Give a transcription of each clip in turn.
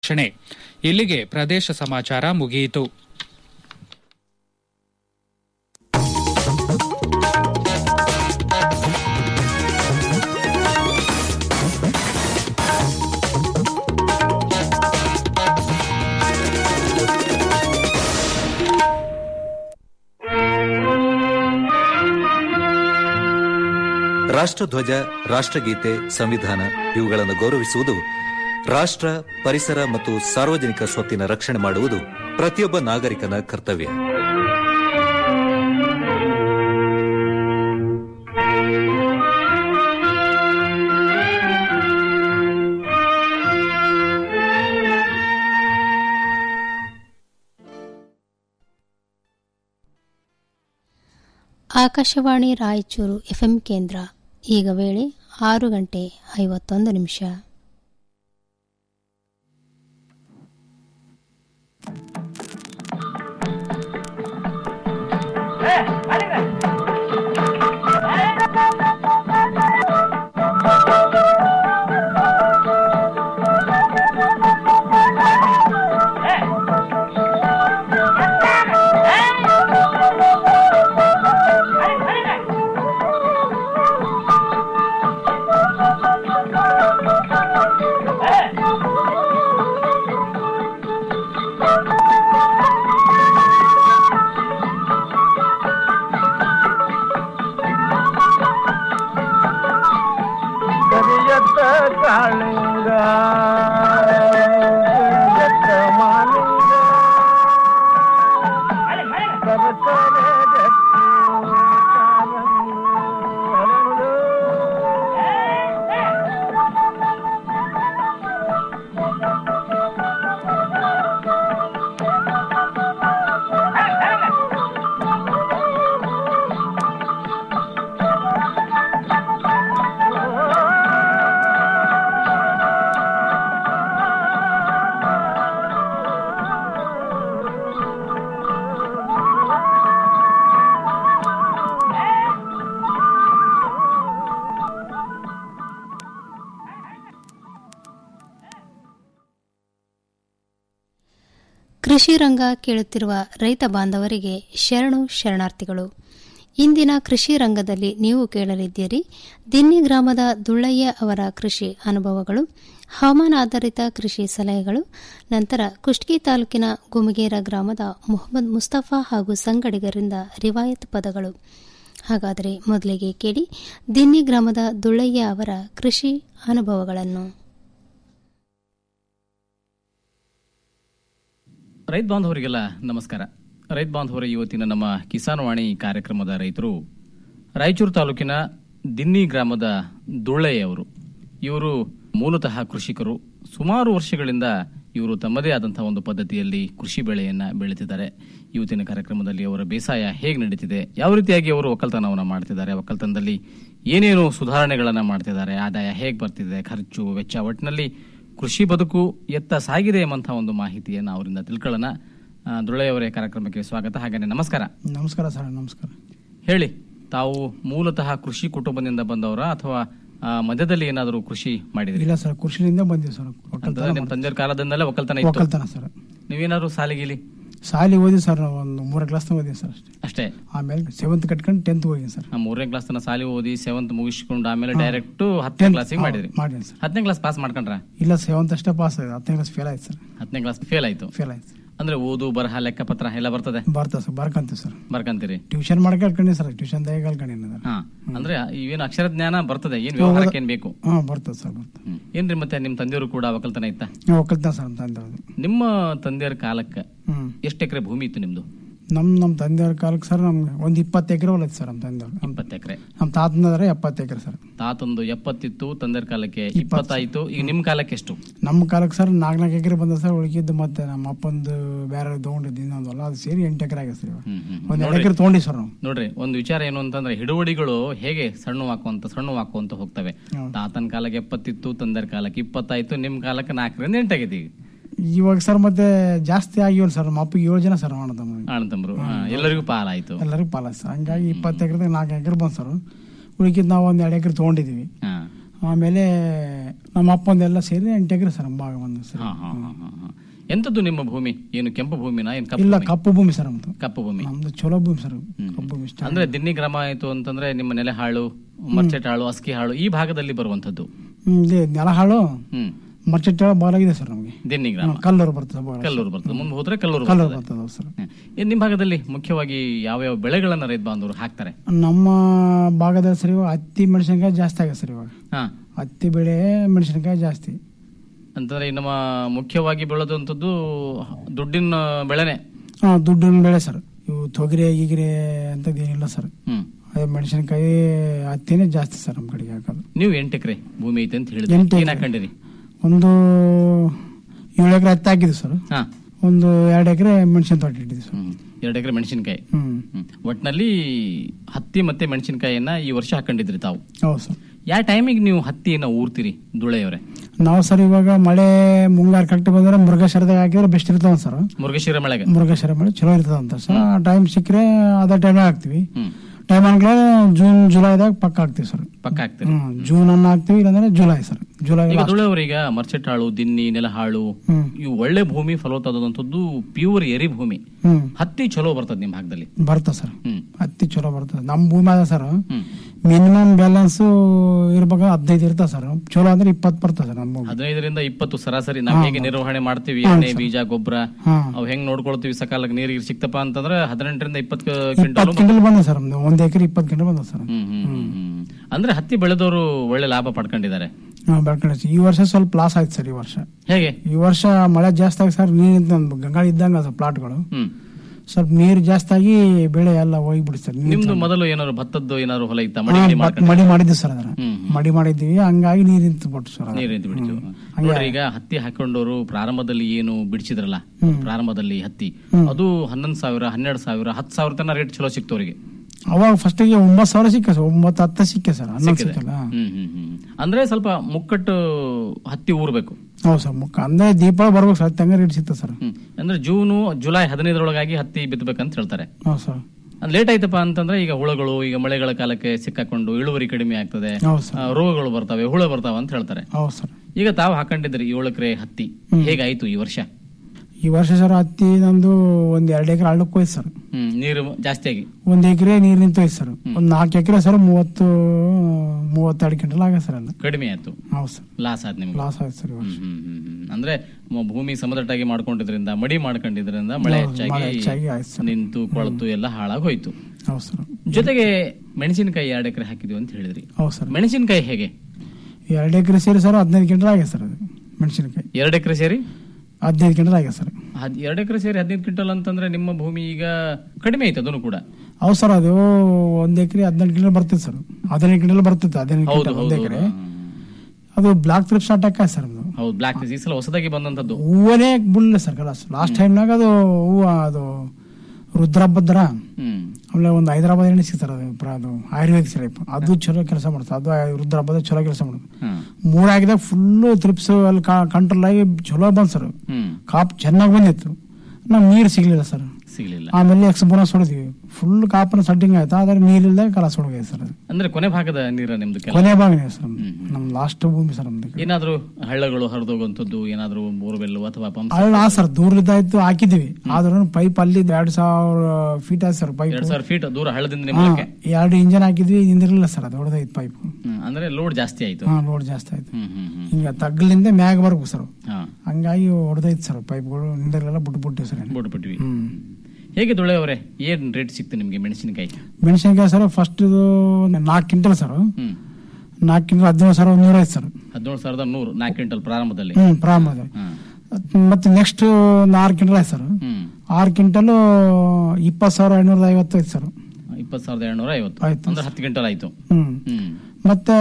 ಕ್ಷಣೆ ಇಲ್ಲಿಗೆ ಪ್ರದೇಶ ಸಮಾಚಾರ ಮುಗಿಯಿತು ರಾಷ್ಟ್ರಧ್ವಜ ರಾಷ್ಟ್ರಗೀತೆ ಸಂವಿಧಾನ ಇವುಗಳನ್ನು ಗೌರವಿಸುವುದು ರಾಷ್ಟ್ರ ಪರಿಸರ ಮತ್ತು ಸಾರ್ವಜನಿಕ ಸ್ವತ್ತಿನ ರಕ್ಷಣೆ ಮಾಡುವುದು ಪ್ರತಿಯೊಬ್ಬ ನಾಗರಿಕನ ಕರ್ತವ್ಯ ಆಕಾಶವಾಣಿ ರಾಯಚೂರು ಎಫ್ಎಂ ಕೇಂದ್ರ ಈಗ ವೇಳೆ ಆರು ಗಂಟೆ ಐವತ್ತೊಂದು ನಿಮಿಷ ಕರಿಯತ್ತ ಕಾಳಿಂಗ ಕರಿಯತ್ತ ಮಾಲಿಂಗ ಕರಕರೆ ಗಟ್ಟಿ ಕಾಲಂದು ಹರಳು. ಕೃಷಿ ರಂಗ ಕೇಳುತ್ತಿರುವ ರೈತ ಬಾಂಧವರಿಗೆ ಶರಣು ಶರಣಾರ್ಥಿಗಳು ಇಂದಿನ ಕೃಷಿ ರಂಗದಲ್ಲಿ ನೀವು ಕೇಳಲಿದ್ದೀರಿ ದಿನ್ನಿ ಗ್ರಾಮದ ದುಳ್ಳಯ್ಯ ಅವರ ಕೃಷಿ ಅನುಭವಗಳು ಹವಾಮಾನ ಆಧಾರಿತ ಕೃಷಿ ಸಲಹೆಗಳು ನಂತರ ಕುಷ್ಟಗಿ ತಾಲೂಕಿನ ಗುಮಗೇರ ಗ್ರಾಮದ ಮೊಹಮ್ಮದ್ ಮುಸ್ತಫಾ ಹಾಗೂ ಸಂಗಡಿಗರಿಂದ ರಿವಾಯತ್ ಪದಗಳು ಹಾಗಾದರೆ ಮೊದಲಿಗೆ ಕೇಳಿ ದಿನ್ನಿ ಗ್ರಾಮದ ದುಳ್ಳಯ್ಯ ಅವರ ಕೃಷಿ ಅನುಭವಗಳನ್ನು ರೈತ ಬಾಂಧವರಿಗೆಲ್ಲ ನಮಸ್ಕಾರ ರೈತ ಬಾಂಧವರ ಇವತ್ತಿನ ನಮ್ಮ ಕಿಸಾನ್ ವಾಣಿ ಕಾರ್ಯಕ್ರಮದ ರೈತರು ರಾಯಚೂರು ತಾಲೂಕಿನ ದಿನ್ನಿ ಗ್ರಾಮದ ದುಳ್ಳಯ್ಯ ಅವರು ಇವರು ಮೂಲತಃ ಕೃಷಿಕರು ಸುಮಾರು ವರ್ಷಗಳಿಂದ ಇವರು ತಮ್ಮದೇ ಆದಂತಹ ಒಂದು ಪದ್ಧತಿಯಲ್ಲಿ ಕೃಷಿ ಬೆಳೆಯನ್ನ ಬೆಳೆತಿದ್ದಾರೆ ಇವತ್ತಿನ ಕಾರ್ಯಕ್ರಮದಲ್ಲಿ ಅವರ ಬೇಸಾಯ ಹೇಗೆ ನಡೀತಿದೆ ಯಾವ ರೀತಿಯಾಗಿ ಅವರು ಒಕ್ಕಲ್ತನವನ್ನು ಮಾಡ್ತಿದ್ದಾರೆ ಒಕ್ಕಲ್ತನದಲ್ಲಿ ಏನೇನು ಸುಧಾರಣೆಗಳನ್ನ ಮಾಡ್ತಿದ್ದಾರೆ ಆದಾಯ ಹೇಗೆ ಬರ್ತಿದೆ ಖರ್ಚು ವೆಚ್ಚ ಒಟ್ಟಿನಲ್ಲಿ ಕೃಷಿ ಬದುಕು ಎತ್ತ ಸಾಗಿದೆ ಎಂಬಂತಹ ಒಂದು ಮಾಹಿತಿಯನ್ನು ಅವರಿಂದ ತಿಳ್ಕೊಳ್ಳೋಣ ಆ, ದುಳ್ಳೆಯವರೇ ಕಾರ್ಯಕ್ರಮಕ್ಕೆ ಸ್ವಾಗತ ಹಾಗೇನೆ ನಮಸ್ಕಾರ ನಮಸ್ಕಾರ ಸರ್ ನಮಸ್ಕಾರ ಹೇಳಿ ತಾವು ಮೂಲತಃ ಕೃಷಿ ಕುಟುಂಬದಿಂದ ಬಂದವರ ಅಥವಾ ಆ, ಮಧ್ಯದಲ್ಲಿ ಏನಾದರೂ ಕೃಷಿ ಮಾಡಿದ್ರಿ ಇಲ್ಲ ಸರ್ ಕೃಷಿಲಿಂದ ಬಂದೀವಿ ಸರ್ ಒಕ್ಕಲ್ತನ ಅಂತಂದ್ರೆ ನಿಮ್ಮ ತಂದೆಯ ಕಾಲದಿಂದಲೇ ಒಕ್ಕಲ್ತನ ಇತ್ತು ಒಕ್ಕಲ್ತನ ಸರ್ ನೀವೇನಾದ್ರು ಸಾಲಿಗಿಲಿ ಶಾಲೆ ಓದಿ ಸರ್ ಒಂದು ಮೂರನೇ ಕ್ಲಾಸ್ ಓದಿ ಸರ್ ಅಷ್ಟೇ ಅಷ್ಟೇ ಆಮೇಲೆ ಸೆವೆಂತ್ ಕಟ್ಕೊಂಡು ಟೆಂತ್ ಹೋಗಿ ಸರ್ ಆ ಮೂರನೇ ಕ್ಲಾಸ್ ತನ ಸಾಲಿ ಓದಿ ಸೆವೆಂತ್ ಮುಗಿಸ್ಕೊಂಡು ಆಮೇಲೆ ಡೈರೆಕ್ಟ್ ಹತ್ತನೇ ಕ್ಲಾಸಿಗೆ ಮಾಡಿದ್ರಿ ಮಾಡಿದ್ದೀನಿ ಸರ್ ಹತ್ತನೇ ಕ್ಲಾಸ್ ಪಾಸ್ ಮಾಡ್ಕೊಂಡ್ರ ಇಲ್ಲ ಸೆವೆಂತ್ ಅಷ್ಟೇ ಪಾಸ್ ಆಗಿದೆ ಹತ್ತನೇ ಕ್ಲಾಸ್ ಫೇಲ್ ಆಯ್ತು ಸರ್ ಹತ್ತನೇ ಕ್ಲಾಸ್ ಫೇಲ್ ಆಯ್ತು ಫೇಲ್ ಆಯ್ತು ಅಂದ್ರೆ ಓದು ಬರಹ ಲೆಕ್ಕಪತ್ರ ಎಲ್ಲ ಬರ್ತದೆ ಬರ್ತದೆ ಸರ್ ಬರ್ಕಂತೀವಿ ಸರ್ ಬರ್ಕಂತೀರಿ ಟ್ಯೂಷನ್ ಮಾಡಕ್ಕೆ ಕಲ್ಕೊಂಡಿ ಸರ್ ಟ್ಯೂಷನ್ ದಾಗ ಕಲ್ಕೊಂಡಿನಿ ಸರ್ ಹಾ ಅಂದ್ರೆ ಇವೇನು ಅಕ್ಷರ ಜ್ಞಾನ ಬರ್ತದೆ ಏನ್ ವ್ಯವಹಾರಕ್ಕೆ ಏನ್ ಬೇಕು ಹಾಂ ಬರ್ತದೆ ಸರ್ ಬರ್ತದೆ ಹ್ಮ್. ಏನ್ರಿ ಮತ್ತೆ ನಿಮ್ ತಂದೆಯವರು ಕೂಡ ಒಕ್ಕಲ್ತನ ಇತ್ತ ನಾವು ಒಕ್ಕಲ್ತನ ಸರ್ ನಮ್ಮ ತಂದೆ ಅವ್ರದ್ದು ನಿಮ್ಮ ತಂದೆಯರ ಕಾಲಕ್ಕೆ ಹ್ಞೂ ಎಷ್ಟು ಎಕರೆ ಭೂಮಿ ಇತ್ತು ನಿಮ್ದು ನಮ್ಮ ನಮ್ಮ ತಂದೆಯವ್ರ ಕಾಲಕ್ಕೆ ಸರ್ ನಮ್ಗೆ ಒಂದು ಇಪ್ಪತ್ತು ಎಕರೆ ಹೊಲ ಐತೆ ಸರ್ ನಮ್ಮ ತಂದೆಯವ್ರು ನಮ್ಮ ಇಪ್ಪತ್ತು ಎಕರೆ ನಮ್ಮ ತಾತನದ್ರೆ ಎಪ್ಪತ್ತು ಎಕರೆ ಸರ್ ತಾತೊಂದು ಎಪ್ಪತ್ತಿತ್ತು ತಂದೆಯರ ಕಾಲಕ್ಕೆ ಇಪ್ಪತ್ತಾಯ್ತು ಈಗ ನಿಮ್ ಕಾಲಕ್ಕೆ ಎಷ್ಟು ನಮ್ಮ ಕಾಲಕ್ಕೆ ಸರ್ ನಾಲ್ಕು ನಾಲ್ಕು ಎಕರೆ ಬಂದ ಸರ್ ಉಳಿಕಿದ್ದು ಮತ್ತೆ ನಮ್ಮ ಅಪ್ಪಂದು ಬೇರೆ ತೊಗೊಂಡಿದ್ದು ಇನ್ನೊಂದು ಹೊಲ ಅದು ಸೇರಿ ಎಂಟು ಎಕರೆ ಆಗಿದೆ ಸರ್ ಇವಾಗ ಹ್ಮ್ ಹ್ಮ್ ಒಂದು ಎರಡು ಎಕರೆ ತೊಗೊಂಡಿ ಸರ್ ನಾವು ನೋಡ್ರಿ ಒಂದು ವಿಚಾರ ಏನು ಅಂತಂದ್ರೆ ಹಿಡುವಳಿಗಳು ಹೇಗೆ ಸಣ್ಣ ಹಾಕುವಂತ ಸಣ್ಣ ಹಾಕುವಂತ ಹೋಗ್ತವೆ ಹೌದು. ತಾತನ ಕಾಲಕ್ಕೆ ಎಪ್ಪತ್ತಿತ್ತು ತಂದೆರ ಕಾಲಕ್ಕೆ ಇಪ್ಪತ್ತಾಯ್ತು ನಿಮ್ ಕಾಲಕ್ಕೆ ನಾಲ್ಕರಿಂದ ಎಂಟಾಗೈತಿ ಈಗ ಇವಾಗ ಸರ್ ಮತ್ತೆ ಜಾಸ್ತಿ ಆಗಿವಲ್ಲ ಸರ್ ನಮ್ಮ ಅಪ್ಪಗೆ ಏಳು ಜನ ಸರ್ ಅಣ್ಣ ತಮ್ಮ ಅಣ್ಣ ತಮ್ರು ಹಾ, ಎಲ್ಲರಿಗೂ ಪಾಲಾಯ್ತು ಎಲ್ಲರಿಗೂ ಪಾಲ ಸರ್ ಹಂಗಾಗಿ ಇಪ್ಪತ್ತು ಎಕರೆದಾಗ ನಾಲ್ಕು ಎಕರೆ ಬಂದು ಸರ್ ಉಳಿಕಿದ್ದು ನಾವು ಒಂದು ಎರಡು ಎಕರೆ ತೊಗೊಂಡಿದ್ದೀವಿ ಹಾ ಆಮೇಲೆ ನಮ್ಮ ಅಪ್ಪಂದೆಲ್ಲ ಸೇರಿ ಎಂಟು ಎಕರೆ ಸರ್ ಭಾಗ ಬಂದು ಸರ್ ಹಾ ಹಾ ಹಾ ಹಾ ಹಾ. ಎಂತದ್ದು ನಿಮ್ಮ ಭೂಮಿ ಏನು ಕೆಂಪು ಭೂಮಿನ ಏನು ಕಪ್ಪು ಇಲ್ಲ ಭೂಮಿ? ಕಪ್ಪು ಭೂಮಿ ಸರ್ ನಮ್ದು ಕಪ್ಪು ಭೂಮಿ ನಮ್ದು ಚಲೋ ಭೂಮಿ ಸರ್ ಹ್ಮ್. ಕಪ್ಪು ಭೂಮಿ ಇಷ್ಟ ಅಂದ್ರೆ ದಿನ್ನಿ ಗ್ರಾಮ ಆಯ್ತು ಅಂತಂದ್ರೆ ನಿಮ್ಮ ನೆಲೆ ಹಾಳು ಮರ್ಚೆಟ್ ಹಾಳು ಅಸ್ಕಿ ಹಾಳು ಈ ಭಾಗದಲ್ಲಿ ಬರುವಂತದ್ದು ಹ್ಮ್ ಇದೆ ನೆಲಹಾಳು ಹ್ಮ್ ಮರ್ಚೆಟ್ ಬಾಲಾಗಿದೆ ಸರ್ ನಮಗೆ ದಿನ್ನಿ ಗ್ರಾಮ ಕಲ್ಲೂರು ಬರ್ತದೆ ಬಾಳ ಕಲ್ಲೂರು ಬರ್ತದೆ ಮುಂದೆ ಹೋದ್ರೆ ಕಲ್ಲೂರು ಕಲ್ಲೂರು ಬರ್ತದೆ ಬರ್ತದೆ ಸರ್ ಹ್ಮ್. ಇನ್ ನಿಮ್ಮ ಭಾಗದಲ್ಲಿ ಮುಖ್ಯವಾಗಿ ಯಾವ ಯಾವ ಬೆಳೆಗಳನ್ನ ರೈತ ಬಾಂಧವರು ಹಾಕ್ತಾರೆ ನಮ್ಮ ಭಾಗದಲ್ಲಿ ಸರ್ ಇವಾಗ ಹತ್ತಿ ಮೆಣಸಿನಕಾಯಿ ಜಾಸ್ತಿ ಆಗಿದೆ ಸರ್ ಇವಾಗ ಹಾ ಹತ್ತಿ ಬೆಳೆ ಮೆಣಸಿನಕಾಯಿ ಜಾಸ್ತಿ ಅಂತಂದ್ರೆ ಈ ನಮ್ಮ ಮುಖ್ಯವಾಗಿ ಬೆಳೆದಂತದ್ದು ದುಡ್ಡಿನ ಬೆಳೆನೆ ಹಾ ದುಡ್ಡಿನ ಬೆಳೆ ಸರ್ ಇವು ತೊಗರಿ ಗೀಗಿರಿ ಅಂತದ್ದು ಏನಿಲ್ಲ ಸರ್ ಹ್ಮ್ ಅದೇ ಮೆಣಸಿನಕಾಯಿ ಹತ್ತಿನೇ ಜಾಸ್ತಿ ಸರ್ ನಮ್ಮ ಕಡೆಗೆ ಹಾಕೋದು ನೀವು ಎಂಟು ಎಕರೆ ಭೂಮಿ ಐತೆ ಅಂತ ಹೇಳಿದ್ರಿ ಎಂಟು ಏನ್ ಎಕ್ರೆ. ಹಾಕೊಂಡಿರಿ ಒಂದು ಏಳು ಎಕರೆ ಹತ್ತಿ ಹಾಕಿದ್ವಿ ಸರ್ ಹಾ ಒಂದು ಎರಡು ಎಕರೆ ಮೆಣಸಿನ ತೋಟ ಇಟ್ಟಿದ್ವಿ ಸರ್ ಹ್ಮ್ ಎರಡು ಎಕರೆ ಮೆಣಸಿನಕಾಯಿ ಹ್ಮ್ ಹ್ಮ್. ಒಟ್ನಲ್ಲಿ ಹತ್ತಿ ಮತ್ತೆ ಮೆಣಸಿನಕಾಯಿಯನ್ನ ಈ ವರ್ಷ ಹಾಕೊಂಡಿದ್ರಿ ತಾವು ಹೌದು ಸರ್ ಯಾವ ಟೈಮಿಗೆ ನೀವು ಹತ್ತಿಯನ್ನ ಊರ್ತೀರಿ ದುಳೆಯವರೇ ನಾವು ಸರ್ ಇವಾಗ ಮಳೆ ಮುಂಗಾರು ಕರೆಕ್ಟ್ ಬಂದ್ರೆ ಮೃಗಶರದಾಗ ಹಾಕಿದ್ರೆ ಬೆಸ್ಟ್ ಇರ್ತಾವ ಸರ್ ಮುರುಘಶಿರ ಮಳೆಗೆ ಮೃಗಶಿರ ಮಳೆ ಚಲೋ ಇರ್ತದ ಅಂತ ಸರ್ ಆ ಟೈಮ್ ಸಿಕ್ಕರೆ ಅದೇ ಟೈಮ್ ಹಾಕ್ತಿವಿ ಹ್ಮ್ ಟೈಮ್ ಅನ್ಗಳೇ ಜೂನ್ ಜುಲೈದಾಗ ಪಕ್ಕ ಹಾಕ್ತಿವಿ ಸರ್ ಪಕ್ಕ ಹಾಕ್ತೀರಿ ಹ್ಮ್ ಜೂನ್ ಅನ್ನ ಹಾಕ್ತಿವಿ ಇಲ್ಲಾಂದ್ರೆ ಜುಲೈ ಸರ್ ಜುಲೈ ಈಗ ದುಳೆಯವರೀಗ ಮರ್ಚೆಟ್ಟಾಳು ದಿನ್ನಿ ನೆಲಹಾಳು ಹ್ಮ್ ಇವು ಒಳ್ಳೆ ಭೂಮಿ ಫಲವತ್ತಾದಂಥದ್ದು ಪ್ಯೂರ್ ಎರಿ ಭೂಮಿ ಹ್ಮ್ ಹತ್ತಿ ಚಲೋ ಬರ್ತದೆ ನಿಮ್ಮ ಭಾಗದಲ್ಲಿ ಬರ್ತದೆ ಸರ್ ಹ್ಮ್ ಹತ್ತಿ ಚಲೋ ಬರ್ತದೆ ನಮ್ಮ ಭೂಮಿ ಅದ ಸರ್ ಹ್ಮ್ ಮಿನಿಮಮ್ ಬ್ಯಾಲೆನ್ಸ್ ಇರ್ಬೇಕು ಹದಿನೈದು ಇರ್ತದೆ ಸರ್ ಚಲೋ ಅಂದ್ರೆ ಇಪ್ಪತ್ತು ಬರ್ತದೆ ಸರ್ ನಮ್ಮ ಭೂಮಿ ಹದಿನೈದರಿಂದ ಇಪ್ಪತ್ತು ಸರಾಸರಿ ನಾವು ಹೇಗೆ ನಿರ್ವಹಣೆ ಮಾಡ್ತೀವಿ ಹಾ, ಎಣ್ಣೆ ಸರ್. ಬೀಜ ಗೊಬ್ಬರ ಹಾ ಅವು ಹೆಂಗ್ ನೋಡ್ಕೊಳ್ತೀವಿ ಸಕಾಲಕ್ಕೆ ನೀರಿಗೆ ಸಿಕ್ತಪ್ಪ ಅಂತಂದ್ರೆ ಹದಿನೆಂಟರಿಂದ ಇಪ್ಪತ್ತು ಕ್ವಿಂಟಲ್ ಇಪ್ಪತ್ತು ಕ್ವಿಂಟಲ್ ಬಂದ ಸರ್ ನಮ್ದು ಒಂದ್ ಎಕರೆ ಇಪ್ಪತ್ತು ಕ್ವಿಂಟಲ್ ಬಂದ ಸರ್ ಹ್ಮ್ ಹ್ಮ್ ಹ್ಮ್ ಹ್ಮ್. ಅಂದ್ರೆ ಹತ್ತಿ ಬೆಳೆದವರು ಒಳ್ಳೆ ಲಾಭ ಪಡ್ಕೊಂಡಿದ್ದಾರೆ ಹಾ ಬೆಳ್ಕೊಂಡ್ರೆ ಈ ವರ್ಷ ಸ್ವಲ್ಪ ಲಾಸ್ ಆಯ್ತು ಸರ್ ಈ ವರ್ಷ ಹೇಗೆ ಈ ವರ್ಷ ಮಳೆ ಜಾಸ್ತಿ ಆಗಿ ಸರ್ ನೀರಿನ ನಮ್ದು ಗಂಗಾಳ ಇದ್ದಂಗ ಸರ್ ಪ್ಲಾಟ್ಗಳು ಹ್ಮ್ ಸ್ವಲ್ಪ ನೀರು ಜಾಸ್ತಿ ಆಗಿ ಬೆಳೆ ಎಲ್ಲ ಹೋಗ್ಬಿಡಿ ಸರ್ ನೀರ್ ನಿಮ್ದು ಸ್ವಲ್ಪ- ಮೊದಲು ಏನಾದ್ರು ಭತ್ತದ್ದು ಏನಾದ್ರು ಹೊಲ ಇತ್ತ ಹಾ, ಮಡಿ ಗಿಡಿ ಬಟ್ ಮಾಡ್ಕೊಂಡು ಮಡಿ ಮಾಡಿದ್ವಿ ಸರ್ ಅದನ್ನ ಹ್ಮ್ ಮಡಿ ಮಾಡಿದ್ವಿ ಹಂಗಾಗಿ ನೀರು ನಿಂತು ಬಿಟ್ಟು ಸರ್ ಅದು. ನೀರು ನಿಂತು ಬಿಡ್ತು ಹಂಗೆ- ನೋಡ್ರಿ ಈಗ ಹತ್ತಿ ಹಾಕೊಂಡವರು ಪ್ರಾರಂಭದಲ್ಲಿ ಏನು ಬಿಡಿಸಿದ್ರಲ್ಲ ಹ್ಮ್. ಪ್ರಾರಂಭದಲ್ಲಿ ಹತ್ತಿ ಹ್ಮ್. ಅದು ಹನ್ನೊಂದು ಸಾವಿರ ಹನ್ನೆರಡು ಸಾವಿರ ಹತ್ತು ಸಾವಿರ ತನ ರೇಟ್ ಚಲೋ ಸಿಕ್ತು ಅವರಿಗೆ ಅವಾಗ ಫಸ್ಟಿಗೆ ಒಂಬತ್ತು ಸಾವಿರ ಸಿಕ್ಕ ಸರ್ ಒಂಬತ್ತು ಹತ್ತು ಸಿಕ್ಕ ಸರ್ ಹನ್ನೊಂದು ಸಿಕ್ಕಿದೆ ಸಿಕ್ಕಲ್ಲ ಹ್ಮ್ ಹ್ಮ್ ಹ್ಮ್ ಅಂದ್ರೆ ಸ್ವಲ್ಪ ಮುಕ್ಕಟ್ಟು ಹತ್ತಿ ಊರ್ಬೇಕು ಹೌದು ಸರ್ ಮುಖ ಅಂದ್ರೆ ದೀಪಾವಳಿ ಬರ್ಬೇಕು ಸರ್ ತಂಗ ರೇಟ್ ಸಿಗ್ತದೆ ಸರ್ ಹ್ಮ್ ಅಂದ್ರೆ ಜೂನು ಜುಲೈ ಹದಿನೈದರೊಳಗಾಗಿ ಹತ್ತಿ ಬಿತ್ತಬೇಕಂತ ಹೇಳ್ತಾರೆ ಹೌದು ಸರ್ ಅದು ಲೇಟ್ ಆಯ್ತಪ್ಪ ಅಂತಂದ್ರೆ ಈಗ ಹುಳಗಳು ಈಗ ಮಳೆಗಳ ಕಾಲಕ್ಕೆ ಸಿಕ್ಕಾಕೊಂಡು ಇಳುವರಿ ಕಡಿಮೆ ಆಗ್ತದೆ ಹೌದು ಸರ್ ಆ, ರೋಗಗಳು ಬರ್ತವೆ ಹುಳ ಬರ್ತಾವ ಅಂತ ಹೇಳ್ತಾರೆ ಹೌದು ಸರ್ ಈಗ ತಾವು ಹಾಕೊಂಡಿದ್ರಿ ಏಳು ಎಕರೆ ಹತ್ತಿ ಹ್ಮ್. ಹೇಗಾಯ್ತು ಈ ವರ್ಷ ಈ ವರ್ಷ ಸರ್ ಹತ್ತಿ ನಂದು ಒಂದ್ ಎರಡು ಎಕರೆ ಹಳ್ಳಕ್ಕೆ ಹೋಯ್ತು ಸರ್ ಹ್ಮ್ ನೀರು ಜಾಸ್ತಿ ಆಗಿ ಒಂದ್ ಎಕರೆ ನೀರು ನಿಂತು ಹೋಯ್ತು ಸರ್ ಒಂದ್ ನಾಲ್ಕು ಎಕರೆ ಸರ್ ಮೂವತ್ತು ಮೂವತ್ತೆರಡು ಕ್ವಿಂಟಲ್ ಆಗ ಸರ್ ಎಲ್ಲ ಕಡಿಮೆ ಆಯ್ತು ಹೌದು ಸರ್ ಲಾಸ್ ಆದ್ ನಿಮ್ಗೆ ಲಾಸ್ ಆಯ್ತು ಸರ್ ಈ ವರ್ಷ ಹ್ಮ್, ಹ್ಮ್, ಹ್ಮ್, ಹ್ಮ್. ಅಂದ್ರೆ ಮ- ಭೂಮಿ ಸಮತಟ್ಟಾಗಿ ಮಾಡ್ಕೊಂಡಿದ್ರಿಂದ ಮಡಿ ಮಾಡ್ಕೊಂಡಿದ್ರಿಂದ ಮಳೆ ಹೌದು, ಮಳೆ ಹೆಚ್ಚಾಗಿ ಹೆಚ್ಚಾಗಿ ಆಯ್ತು ಸರ್. ನಿಂತು ಕೊಳತು ಎಲ್ಲ ಹಾಳಾಗಿ ಹೋಯ್ತು ಹೌದು ಸರ್ ಜೊತೆಗೆ ಮೆಣಸಿನಕಾಯಿ ಎರಡು ಎಕರೆ ಹಾಕಿದ್ವಿ ಅಂತ ಹೇಳಿದ್ರಿ ಹೌದು ಸರ್ ಮೆಣಸಿನಕಾಯಿ ಹೇಗೆ ಎರಡು ಎಕರೆ ಸೇರಿ ಸರ್ ಹದಿನೈದು ಕ್ವಿಂಟಲ್ ಆಗಿದೆ ಸರ್ ಅದು ಮೆಣಸಿನಕಾಯಿ ಎರಡು ಎಕರೆ ಸೇರಿ ಹದಿನೈದು ಕ್ವಿಂಟಲ್ ಆಗಿದೆ ಸರ್ ಹದ್ ಎರಡು ಎಕರೆ ಸೇರಿ ಹದಿನೈದು ಕ್ವಿಂಟಲ್ ಅಂತಂದ್ರೆ ನಿಮ್ಮ ಭೂಮಿ ಈಗ ಕಡಿಮೆ ಐತೆ ಅದನ್ನು ಕೂಡ ಹೌದು ಸರ್ ಅದು ಒಂದ್ ಎಕರೆ ಹದಿನೆಂಟು ಕ್ವಿಂಟಲ್ ಬರ್ತಿತ್ತು ಸರ್ ಹದಿನೈದು ಕ್ವಿಂಟಲ್ ಬರ್ತಿತ್ತು ಹದಿನೈದು ಹೌದು ಕ್ವಿಂಟಲ್ ಹೌದು ಒಂದ್ ಎಕರೆ ಹೌದು. ಅದು ಬ್ಲಾಕ್ ಟ್ರಿಪ್ ಸ್ಟಾರ್ಟ್ ಆಕ ಸರ್ ಅದು ಹೌದು ಬ್ಲಾಕ್ ಈ ಸಲ ಹೊಸದಾಗಿ ಬಂದಂತದ್ದು ಹೂವನೇ ಬುಳ್ಳ ಸರ್ ಕಲಾಸ್ ಲಾಸ್ಟ್ ಟೈಮ್ನಾಗ ಅದು ಹೂವ ಅದು ರುದ್ರಭದ್ರ ಹ್ಮ್ ಆಮೇಲೆ ಒಂದು ಹೈದರಾಬಾದ್ ಎಣ್ಣೆ ಸಿಗ್ತಾರೆ ಅದು ಪ್ರ- ಅದು ಆಯುರ್ವೇದಿಕ್ ಸಿರಪ್ ಅದು ಚಲೋ ಕೆಲಸ ಮಾಡುತ್ತೆ ಅದು ರುದ್ರಭದ್ರ ಚಲೋ ಕೆಲಸ ಮಾಡುತ್ತೆ ಹ್ಮ್ ಮೂರಾಗಿದಾಗ ಫುಲ್ಲು ತ್ರಿಪ್ಸ್ ಅಲ್ಲಿ ಕಂಟ್ರೋಲ್ ಆಗಿ ಚಲೋ ಬಂದ್ ಸರ್ ಹ್ಮ್ ಕಾಪ್ ಚೆನ್ನಾಗಿ ಬಂದಿತ್ತು ನಮ್ಗೆ ನೀರು ಸಿಗ್ಲಿಲ್ಲ ಸರ್ ಸಿಗ್ಲಿಲ್ಲ ಆಮೇಲೆ ಎಕ್ಸ್ ಬೋನಸ್ ಹೊಡೆದ್ವಿ ಫುಲ್ ಕಾಪನ ಸೆಟ್ಟಿಂಗ್ ಆಯ್ತು ಆದ್ರೆ ನೀರಿಲ್ದಾಗ ಕಲಾಸ್ ಹೊಡಗಿದೆ ಸರ್ ಅದು ಅಂದ್ರೆ ಕೊನೆ ಭಾಗದ ನೀರ ನಿಮ್ದು ಕೆಲ ಕೊನೆ ಭಾಗನೇ ಸರ್ ನಮ್ದು. ಹ್ಮ್, ಹ್ಮ್. ನಮ್ ಲಾಸ್ಟ್ ಭೂಮಿ ಸರ್ ನಮ್ದು ಏನಾದ್ರೂ ಹಳ್ಳಗಳು ಹರಿದೋಗುವಂಥದ್ದು ಏನಾದ್ರೂ ಬೋರ್ವೆಲ್ ಅಥವಾ ಪಂಪ್ ಅಲ್ಲ ಆ ಸರ್ ದೂರದಾಯ್ತು ಹಾಕಿದ್ವಿ ಆದ್ರೂ ಪೈಪ್ ಅಲ್ಲಿ ಎರಡ್ ಸಾವಿರ ಫೀಟ್ ಆಯ್ತು ಸರ್ ಪೈಪ್ ಎರಡ್ ಸಾವಿರ ಫೀಟ್ ದೂರ ಹಳ್ಳದಿಂದ ನಿಮ್ಮಕ್ಕೆ ಎರಡು ಇಂಜನ್ ಹಾಕಿದ್ವಿ ನಿಂದಿರಲಿಲ್ಲ ಸರ್ ಅದು ಹೊಡೆದೈತು ಪೈಪ್ ಹ್ಮ್, ಅಂದ್ರೆ ಲೋಡ್ ಜಾಸ್ತಿ ಆಯ್ತು ಹಾ ಲೋಡ್ ಜಾಸ್ತಿ ಆಯ್ತು ಹ್ಮ್ ಹ್ಮ್ ಹ್ಮ್ ಹಿಂಗ ತಗ್ಲಿಂದ ಮ್ಯಾಗ ಬರ್ಬೇಕು ಸರ್ ಹಾ ಹಂಗಾಗಿ ಹೊಡೆದೈತು ಸರ್ ಪೈಪ್ಗಳು ನಿಂದಿರಲಿಲ್ಲ ಬಿಟ್ಟು ಬಿಟ್ಟಿವಿ ಸರ್ ಬಿಟ್ಬಿಟ್ವಿ ಹ್ಮ್ ಹೇಗೆ ದೊಳೆಯವರೇ ಏನ್ ರೇಟ್ ಸಿಕ್ತು ನಿಮ್ಗೆ ಮೆಣಸಿನಕಾಯಿ ಮೆಣಸಿನ್ಕಾಯಿ ಸರ್ ಫಸ್ಟ್ ನಾಲ್ಕು ಕ್ವಿಂಟಲ್ ಸರ್ ಹ್ಮ್ ನಾಲ್ಕು ಕ್ವಿಂಟಲ್ ಹದಿನೇಳು ಸಾವಿರ ನೂರ ಐದು ಸರ್ ಹದಿನೇಳು ಸಾವಿರದ ನೂರು ನಾಲ್ಕು ಕ್ವಿಂಟಲ್ ಪ್ರಾರಂಭದಲ್ಲಿ ಹ್ಮ್ ಪ್ರಾರಂಭದ ಹಾ. ಮತ್ತೆ ನೆಕ್ಸ್ಟ್ ಆರು ಕ್ವಿಂಟಲ್ ಆಯ್ತು ಸರ್ ಹ್ಮ್ ಆರು ಕ್ವಿಂಟಲ್ ಇಪ್ಪತ್ತು ಸಾವಿರ ಐನೂರ ಐವತ್ತೈದು ಸರ್ ಇಪ್ಪತ್ತು ಸಾವಿರದ ಏಳ್ನೂರ ಐವತ್ತು ಆಯ್ತು. ಅಂದ್ರೆ ಹತ್ತು ಕ್ವಿಂಟಲ್ ಆಯ್ತು ಹ್ಮ್ ಹ್ಮ್ ಮತ್ತೆ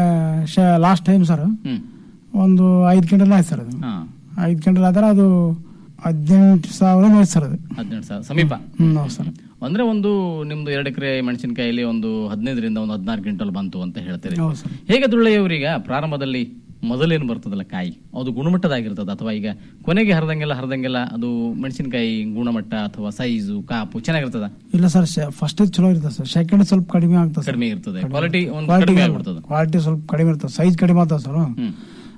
ಲಾಸ್ಟ್ ಟೈಮ್ ಸರ್ ಹ್ಮ್ ಒಂದು ಐದು ಕ್ವಿಂಟಲ್ ಆಯ್ತು ಸರ್ ಅದು ಹಾ ಐದು ಕ್ವಿಂಟಲ್ ಆದ್ರೆ ಅದು ಹದಿನೆಂಟು ಸಾವಿರ ಆಯ್ತು ಸರ್ ಅದು ಹದಿನೆಂಟು ಸಾವಿರ ಸಮೀಪ ಹ್ಮ್ ಹೌದು ಸರ್ ಅಂದ್ರೆ ಒಂದು ನಿಮ್ದು ಎರಡು ಎಕರೆ ಮೆಣಸಿನಕಾಯಲ್ಲಿ ಒಂದು ಹದಿನೈದರಿಂದ ಒಂದು ಹದಿನಾರು ಕ್ವಿಂಟಲ್ ಬಂತು ಅಂತ ಹೇಳ್ತೀರಿ ಹೌದು ಸರ್ ಹೇಗೆ ದುಳ್ಳೆಯವರೀಗ ಪ್ರಾರಂಭದಲ್ಲಿ ಮೊದಲೇನು ಬರ್ತದಲ್ಲ ಕಾಯಿ ಅದು ಗುಣಮಟ್ಟದಾಗಿರ್ತದ ಅಥವಾ ಈಗ ಕೊನೆಗೆ ಹರಿದಂಗೆಲ್ಲ ಹರಿದಂಗೆಲ್ಲ ಅದು ಮೆಣಸಿನಕಾಯಿ ಗುಣಮಟ್ಟ ಅಥವಾ ಸೈಜು ಕಾಪು ಚೆನ್ನಾಗಿರ್ತದ ಇಲ್ಲ ಸರ್ ಫಸ್ಟ್ ಚಲೋ ಇರ್ತದೆ ಸರ್ ಸೆಕೆಂಡ್ ಸ್ವಲ್ಪ ಕಡಿಮೆ ಆಗ್ತದೆ ಸರ್ ಕಡಿಮೆ ಇರ್ತದೆ ಕ್ವಾಲಿಟಿ ಒಂದು ಕಡಿಮೆ ಆಗ್ಬಿಡ್ತದ ಕ್ವಾಲಿಟಿ ಸ್ವಲ್ಪ ಕಡಿಮೆ ಇರ್ತದೆ ಸೈಜ್ ಕಡಿಮೆ ಆಗ್ತದೆ ಸರ್ ಹ್ಮ್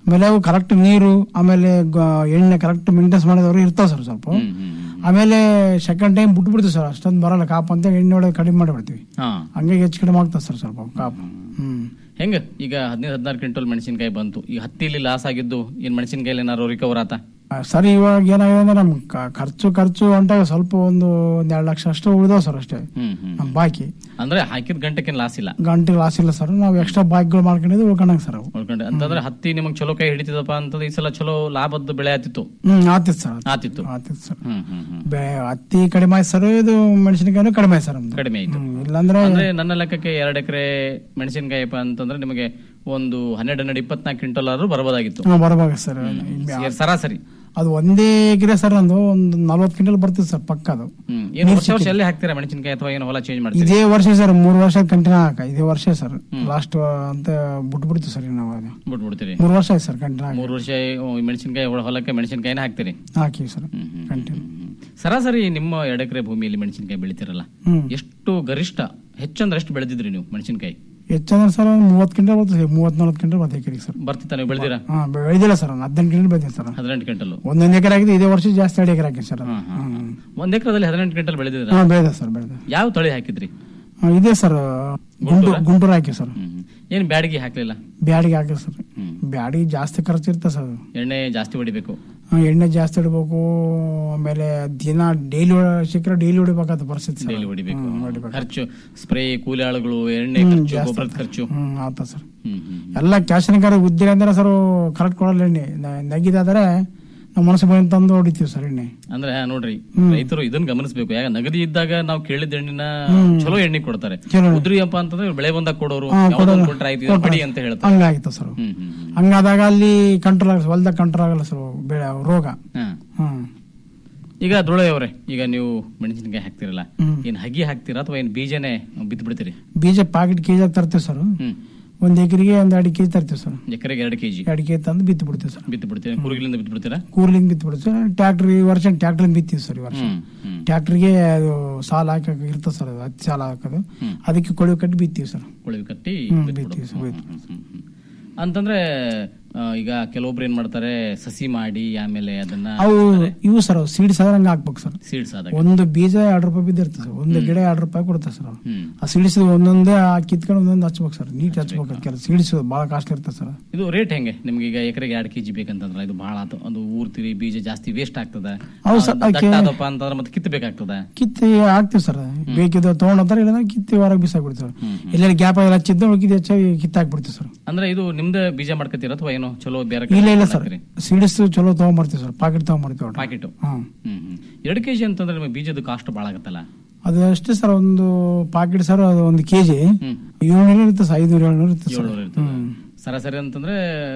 ಆಮೇಲೆ ಅವು ಕರೆಕ್ಟ್ ನೀರು ಆಮೇಲೆ ಗ- ಎಣ್ಣೆ ಕರೆಕ್ಟ್ ಮೇಂಟೆನ್ಸ್ ಮಾಡಿದವರು ಇರ್ತಾವ ಸರ್ ಸ್ವಲ್ಪ ಹ್ಮ್ ಹ್ಮ್ ಹ್ಮ್. ಆಮೇಲೆ ಸೆಕೆಂಡ್ ಟೈಮ್ ಬಿಟ್ಬಿಡ್ತೀವಿ ಸರ್ ಅಷ್ಟೊಂದು ಬರಲ್ಲ ಕಾಪ್ ಅಂತ ಎಣ್ಣೆ ಹೊಡೆದು ಕಡಿಮೆ ಮಾಡಿಬಿಡ್ತೀವಿ ಹಾ ಹಂಗಾಗಿ ಹೆಚ್ಚು ಕಡಿಮೆ ಆಗ್ತದೆ ಸರ್ ಸ್ವಲ್ಪ ಕಾಪ್ ಹ್ಮ್ ಹೆಂಗ ಈಗ ಹದಿನೈದು ಹದಿನಾರು ಕ್ವಿಂಟಲ್ ಮೆಣಸಿನಕಾಯಿ ಬಂತು ಈ ಹತ್ತಿಲಿ ಲಾಸ್ ಆಗಿದ್ದು ಏನ್ ಮೆಣಸಿನಕಾಯಿ ಏನಾರು ರಿಕವರ್ ಆತ ಆ, ಸರ್ ಇವಾಗ ಏನಾಗಿದೆ ಅಂದ್ರೆ ನಮ್ ಕ- ಖರ್ಚು ಖರ್ಚು ಹೊಂಟಾಗ ಸ್ವಲ್ಪ ಒಂದು ಒಂದ್ ಎರಡು ಲಕ್ಷ ಅಷ್ಟು ಉಳಿದಾವ ಸರ್ ಅಷ್ಟೇ ಹ್ಮ್ ಹ್ಮ್ ನಮ್ ಬಾಕಿ ಅಂದ್ರೆ ಹಾಕಿದ ಗಂಟೆಕೇನ್ ಲಾಸ್ ಇಲ್ಲ ಗಂಟೆ ಲಾಸ್ ಇಲ್ಲ ಸರ್ ನಾವು ಎಕ್ಸ್ಟ್ರಾ ಬಾಕಿಗಳು ಮಾಡ್ಕೊಂಡಿದ್ದು ಉಳ್ಕೊಂಡಂಗ ಸರ್ ಅವು ಉಳ್ಕೊಂಡೆ ಅಂತಂದ್ರೆ ಹತ್ತಿ ನಿಮಗೆ ಚಲೋ ಕೈ ಹಿಡಿತಿದಪ್ಪ ಅಂತಂದ್ರೆ ಈ ಸಲ ಚಲೋ ಲಾಭದ್ದು ಬೆಳೆ ಆತಿತ್ತು ಹ್ಮ್ ಆತಿತ್ತು ಸರ್ ಆತಿತ್ತು ಆತಿತ್ತು ಸರ್ ಹ್ಮ್ ಹ್ಮ್ ಹ್ಮ್ ಬೆ- ಹತ್ತಿ ಕಡಿಮೆ ಆಯ್ತು ಸರ್ ಇದು ಮೆಣಸಿನಕಾಯಿನೂ ಕಡಿಮೆ ಆಯ್ತು ಸರ್ ನಮ್ದು ಕಡಿಮೆ ಆಯ್ತು ಹ್ಮ್, ಇಲ್ಲಾಂದ್ರೆ ಅಂದ್ರೆ ನನ್ನ ಲೆಕ್ಕಕ್ಕೆ ಎರಡು ಎಕರೆ ಮೆಣಸಿನಕಾಯಿಪ್ಪ ಅಂತಂದ್ರೆ ನಿಮಗೆ ಒಂದು ಹನ್ನೆರಡು ಹನ್ನೆರಡು ಇಪ್ಪತ್ನಾಲ್ಕು ಕ್ವಿಂಟಲ್ ಆದ್ರೂ ಬರ್ಬೋದಾಗಿತ್ತು ಹ್ಮ್, ಬರ್ಬೇಕು ಸರ್ ಸರಾಸರಿ ಅದು ಒಂದೇ ಎಕರೆ ಸರ್ ನಂದು ಒಂದು ನಲ್ವತ್ತು ಕ್ವಿಂಟಲ್ ಬರ್ತಿತ್ತು ಸರ್ ಪಕ್ಕ ಅದು ಹ್ಮ್ ಏನು ವರ್ಷ ವರ್ಷ ಎಲ್ಲಿ ಹಾಕ್ತೀರಾ ಮೆಣಸಿನಕಾಯಿ ಅಥವಾ ಏನು ಹೊಲ ಚೇಂಜ್ ಮಾಡ್ತೀರಾ ಇದೇ ವರ್ಷ ಸರ್ ಮೂರು ವರ್ಷ ಕಂಟಿನ್ಯೂ ಹಾಕ ಇದೇ ವರ್ಷ ಸರ್ ಲಾಸ್ಟ್ ಅಂತ ಬಿಟ್ಬಿಡ್ತೀವಿ ಸರ್ ನಾವು ಅದು ಬಿಟ್ಬಿಡ್ತೀರಿ ಮೂರು ವರ್ಷ ಆಯ್ತು ಸರ್ ಕಂಟಿನ್ಯೂ ಮೂರು ವರ್ಷ ಮೆಣಸಿನಕಾಯಿ ಹೊಲಕ್ಕೆ ಮೆಣಸಿನಕಾಯಿನ ಹಾಕ್ತೀರಿ ಹಾಕಿವಿ ಸರ್ ಹ್ಮ್, ಹ್ಮ್, ಕಂಟಿನ್ಯೂ ಹ್ಮ್. ಸರಾಸರಿ ನಿಮ್ಮ ಎರಡು ಎಕರೆ ಭೂಮಿಯಲ್ಲಿ ಮೆಣಸಿನಕಾಯಿ ಬೆಳಿತಿರಲ್ಲ ಹ್ಮ್ ಎಷ್ಟು ಗರಿಷ್ಠ ಹೆಚ್ಚಂದ್ರೆ ಎಷ್ಟು ಬೆಳೆದಿದ್ರಿ ನೀವು ಮೆಣಸಿನಕಾಯಿ ಹೆಚ್ಚಂದ್ರೆ ಸರ್ ಒಂದು ಮೂವತ್ತು ಕ್ವಿಂಟಲ್ ಬರ್ತದೆ ಮೂವತ್ತ್ ನಲ್ವತ್ತು ಕ್ವಿಂಟಲ್ ಬರ್ತದೆ ಎಕರೆಗೆ ಸರ್ ಬರ್ತಿತ್ತ ನೀವು ಬೆಳೆದಿರಾ ಹಾ ಬೆಳೆದಿಲ್ಲ ಸರ್ ಒಂದು ಹದಿನೆಂಟು ಕ್ವಿಂಟಲ್ ಬೆಳೆದಿದೆ ಸರ್ ಹದಿನೆಂಟು ಕ್ವಿಂಟಲ್ ಒಂದೊಂದು ಎಕರೆ ಆಗಿದೆ ಇದೇ ವರ್ಷ ಜಾಸ್ತಿ ಎರಡು ಎಕರೆ ಹಾಕಿ ಸರ್ ಅದು. ಹಾ, ಹಾ. ಹ್ಮ್. ಒಂದ್ ಎಕರೆದಲ್ಲಿ ಹದಿನೆಂಟು ಕ್ವಿಂಟಲ್ ಬೆಳೆದಿದ್ರ ಹಾ ಬೆಳೆದ ಸರ್ ಬೆಳೆದ ಯಾವ ತಳಿ ಹಾಕಿದ್ರಿ ಹಾ, ಇದೆ ಸರ್ ಗುಂಟೂರು ಗುಂಟೂರು ಹಾಕಿ ಸರ್ ಹ್ಮ್ ಹ್ಮ್. ಏನ್ ಬ್ಯಾಡಗಿ ಹಾಕ್ಲಿಲ್ಲ ಬ್ಯಾಡಿಗೆ ಹಾಕಿ ಸರ್ ಹ್ಮ್. ಬ್ಯಾಡಿಗೆ ಜಾಸ್ತಿ ಖರ್ಚು ಇರ್ತದೆ ಸರ್ ಅದು. ಎಣ್ಣೆ ಜಾಸ್ತಿ ಹೊಡಿಬೇಕು ಹಾ, ಎಣ್ಣೆ ಜಾಸ್ತಿ ಇಡಬೇಕು ಆಮೇಲೆ ದಿನ ಡೈಲಿ ಸಿಕ್ಕರೆ ಡೈಲಿ ಹೊಡಿಬೇಕಾದ ಪರಿಸ್ಥಿತಿ ಸರ್ ಡೈಲಿ ಹೊಡಿಬೇಕು ಹ್ಮ್, ಹೊಡಿಬೇಕು. ಖರ್ಚು ಸ್ಪ್ರೇ ಕೂಲಿ ಆಳುಗಳು ಎಣ್ಣೆ ಹ್ಮ್, ಖರ್ಚು ಜಾಸ್ತಿ ಗೊಬ್ಬರದ ಖರ್ಚು ಹ್ಮ್ ಆತ ಸರ್ ಹ್ಮ್ ಹ್ಮ್ ಎಲ್ಲ ಕ್ಯಾಶನಿಕಾರ ಉದ್ದಿರ ಅಂದ್ರೆ ಸರ್ ಕರೆಕ್ಟ್ ಕೊಡಲ್ಲ ಎಣ್ಣೆ ನ- ನಗಿದಾದ್ರೆ ನಾವು ಮನಸ್ಸು ಬಂದು ತಂದು ಹೊಡಿತೀವಿ ಸರ್ ಎಣ್ಣೆ ಅಂದ್ರೆ ನೋಡ್ರಿ ಹ್ಮ್. ರೈತರು ಇದನ್ನ ಗಮನಿಸಬೇಕು ಯಾಕ ನಗದಿ ಇದ್ದಾಗ ನಾವು ಕೇಳಿದ ಎಣ್ಣಿನ ಹ್ಮ್. ಚಲೋ ಎಣ್ಣೆ ಕೊಡ್ತಾರೆ ಚಲೋ. ಉದ್ರಿಯಪ್ಪ ಅಂತಂದ್ರೆ ಬೆಳೆ ಬಂದಾಗ ಕೊಡೋರು ಹಾ, ಯಾವ್ದೋ ಕೊಡೋರು. ಒಂದ್ ಕೊಟ್ರೆ ಆಯ್ತು ಇದನ್ನ ಪಡಿ ಅಂತ ಹೇಳ್ತಾರೆ ಹಂಗಾಗಿತ್ತು ಸರ್ ಹ್ಮ್ ಹ್ಮ್ ಹ್ಮ್. ಹಂಗಾದಾಗ ಅಲ್ಲಿ ಕಂಟ್ರೋಲ್ ಆಗಲ್ಲ ಹೊಲ್ದಾಗ ಕಂಟ್ರೋಲ್ ಆಗಲ್ಲ ಸರ್ ಬೆಳೆ ರೋಗ ಹಾ. ಹ್ಮ್ ಈಗ ದುಳೆ ಅವರೇ ಈಗ ನೀವು ಮೆಣಸಿನಕಾಯಿ ಹಾಕ್ತಿರಲ್ಲ ಹ್ಮ್. ಏನ್ ಹಗಿ ಹಾಕ್ತೀರಾ ಅಥವಾ ಏನ್ ಬೀಜನೇ ಬಿತ್ ಬಿಡ್ತೀರಿ ಬೀಜ ಪ್ಯಾಕೆಟ್ ಕೆಜಿ ತರ್ತೀವಿ ಸರ್ ಹ್ಮ್ ಒಂದ್ ಎಕರೆಗೆ ಒಂದ್ ಎರಡು ಕೆಜಿ ತರ್ತೀವಿ ಸರ್ ಎಕರೆಗೆ ಎರಡು ಕೆಜಿ ಎರಡು ಕೆಜಿ ತಂದು ಬಿತ್ತು ಬಿಡ್ತೀವಿ ಸರ್ ಬಿತ್ತು ಬಿಡ್ತೀರಾ ಕುರುಗಿಲಿಂದ ಬಿತ್ತು ಬಿಡ್ತೀರಾ ಕೂರ್ಲಿಂದ ಬಿತ್ತು ಬಿಡ್ತೀವಿ ಸರ್ ಟ್ರ್ಯಾಕ್ಟರ್ ಈ ವರ್ಷ ಟ್ರ್ಯಾಕ್ಟರ್ ಬಿತ್ತೀವಿ ಸರ್ ಈ ವರ್ಷ ಹ್ಮ್ ಹ್ಮ್ ಟ್ರ್ಯಾಕ್ಟರ್ಗೆ ಅದು ಸಾಲ ಹಾಕಕ್ ಇರ್ತದೆ ಸರ್ ಅದು ಹತ್ತು ಸಾಲ ಹಾಕೋದು ಹ್ಮ್. ಅದಕ್ಕೆ ಕೊಳವೆ ಕಟ್ಟಿ ಬಿತ್ತೀವಿ ಸರ್ ಕೊಳವೆ ಕಟ್ಟಿ ಹ್ಮ್, ಬಿತ್ಬಿಡು. ಬಿತ್ತೀವಿ ಸರ್, ಹ್ಮ್, ಹ್ಮ್, ಹ್ಮ್, ಹ್ಮ್. ಅಂತಂದ್ರೆ ಆ, ಈಗ ಕೆಲವೊಬ್ರು ಏನ್ ಮಾಡ್ತಾರೆ ಸಸಿ ಮಾಡಿ ಆಮೇಲೆ ಅದನ್ನ ಅವು ಇವು ಸರ್ ಸೀಡ್ಸ್ ಆದ್ರೆ ಹಂಗೆ ಹಾಕ್ಬೇಕು ಸರ್ ಸೀಡ್ಸ್ ಆದಾಗ ಒಂದು ಬೀಜ ಎರಡು ರೂಪಾಯಿ ಬಿದ್ದಿರ್ತದೆ ಸರ್ ಒಂದು ಗಿಡ ಎರಡು ರೂಪಾಯಿ ಕೊಡ್ತಾರೆ ಸರ್ ಅವ್ರು. ಹ್ಮ್ ಆ ಸಿಡಿಸ್ ಒಂದೊಂದೇ ಆ ಕಿತ್ಕೊಂಡು ಒಂದೊಂದು ಹಚ್ಬೇಕು ಸರ್ ನೀಟ್ ಹಚ್ಬೇಕು ಕೆಲಸ ಸಿಡಿಸ್ ಬಹಳ ಕಾಸ್ಟ್ ಇರ್ತದೆ ಸರ್ ಇದು ರೇಟ್ ಹೆಂಗೆ ನಿಮ್ಗೆ ಈಗ ಎಕರೆಗೆ ಎರಡು ಕೆಜಿ ಬೇಕಂತಂದ್ರೆ ಇದು ಬಹಳ ಆತು ಅದು ಊರ್ತಿರಿ ಬೀಜ ಜಾಸ್ತಿ ವೇಸ್ಟ್ ಆಗ್ತದ ಹೌದು ಸರ್, ಅದಕ್ಕೆ- ದಟ್ಟಾದಪ್ಪ ಅಂತಂದ್ರೆ ಮತ್ತೆ ಕಿತ್ತಬೇಕಾಗ್ತದ ಕಿತ್ತಿ ಹಾಕ್ತಿವಿ ಸರ್ ಬೇಕಿದ್ದು ತೊಗೊಂಡೋಗ್ತಾರೆ ಇಲ್ಲ ಕಿತ್ತಿ ಹೊರಗೆ ಬಿಸಾಕ್ಬಿಡ್ತೀವಿ ಸರ್ ಹ್ಮ್, ಎಲ್ಲೆಲ್ಲಿ ಗ್ಯಾಪ್ ಎಲ್ಲ ಹಚ್ಚಿದ್ದು ಉಳ್ಕಿದ್ದು ಹೆಚ್ಚಾಗಿ ಕಿತ್ತಾಕ್ಬಿಡ್ತೀವಿ ಸರ್ ಅಂದ್ರೆ ಇದು ನಿಮ್ದ ಬೀಜ ಮಾಡ್ಕೊತೀರ ಅಥವಾ ಏನೋ ಚಲೋ ಬೇರೆ ಇಲ್ಲ ಇಲ್ಲ ಸರ್ ಸಿಡಿಸ್ ಚಲೋ ತಗೊಂಬರ್ತೀವಿ ಸರ್ ಪಾಕೆಟ್ ತಗೊಂಬರ್ತೀವಿ ಪಾಕೆಟ್ ಹ್ಮ್ ಹ್ಮ್ ಹ್ಮ್ ಎರಡು ಕೆಜಿ ಅಂತಂದ್ರೆ ನಿಮಗೆ ಬೀಜದ ಕಾಸ್ಟ್ ಭಾಳ ಆಗತ್ತಲ್ಲ ಅದು ಅಷ್ಟೇ ಸರ್ ಒಂದು ಪಾಕೆಟ್ ಸರ್ ಅದು ಒಂದು ಕೆಜಿ ಹ್ಮ್ ಏಳ್ನೂರು ಇರುತ್ತೆ ಸರ್ ಐನೂರು ಏಳ್ನೂರು ಇರುತ್ತೆ ಸರ್ ಏಳ್ನೂರು ಇರ್ತದೆ ಹ್ಮ್ ಸರಾಸರಿ ಅಂತಂದ್ರೆ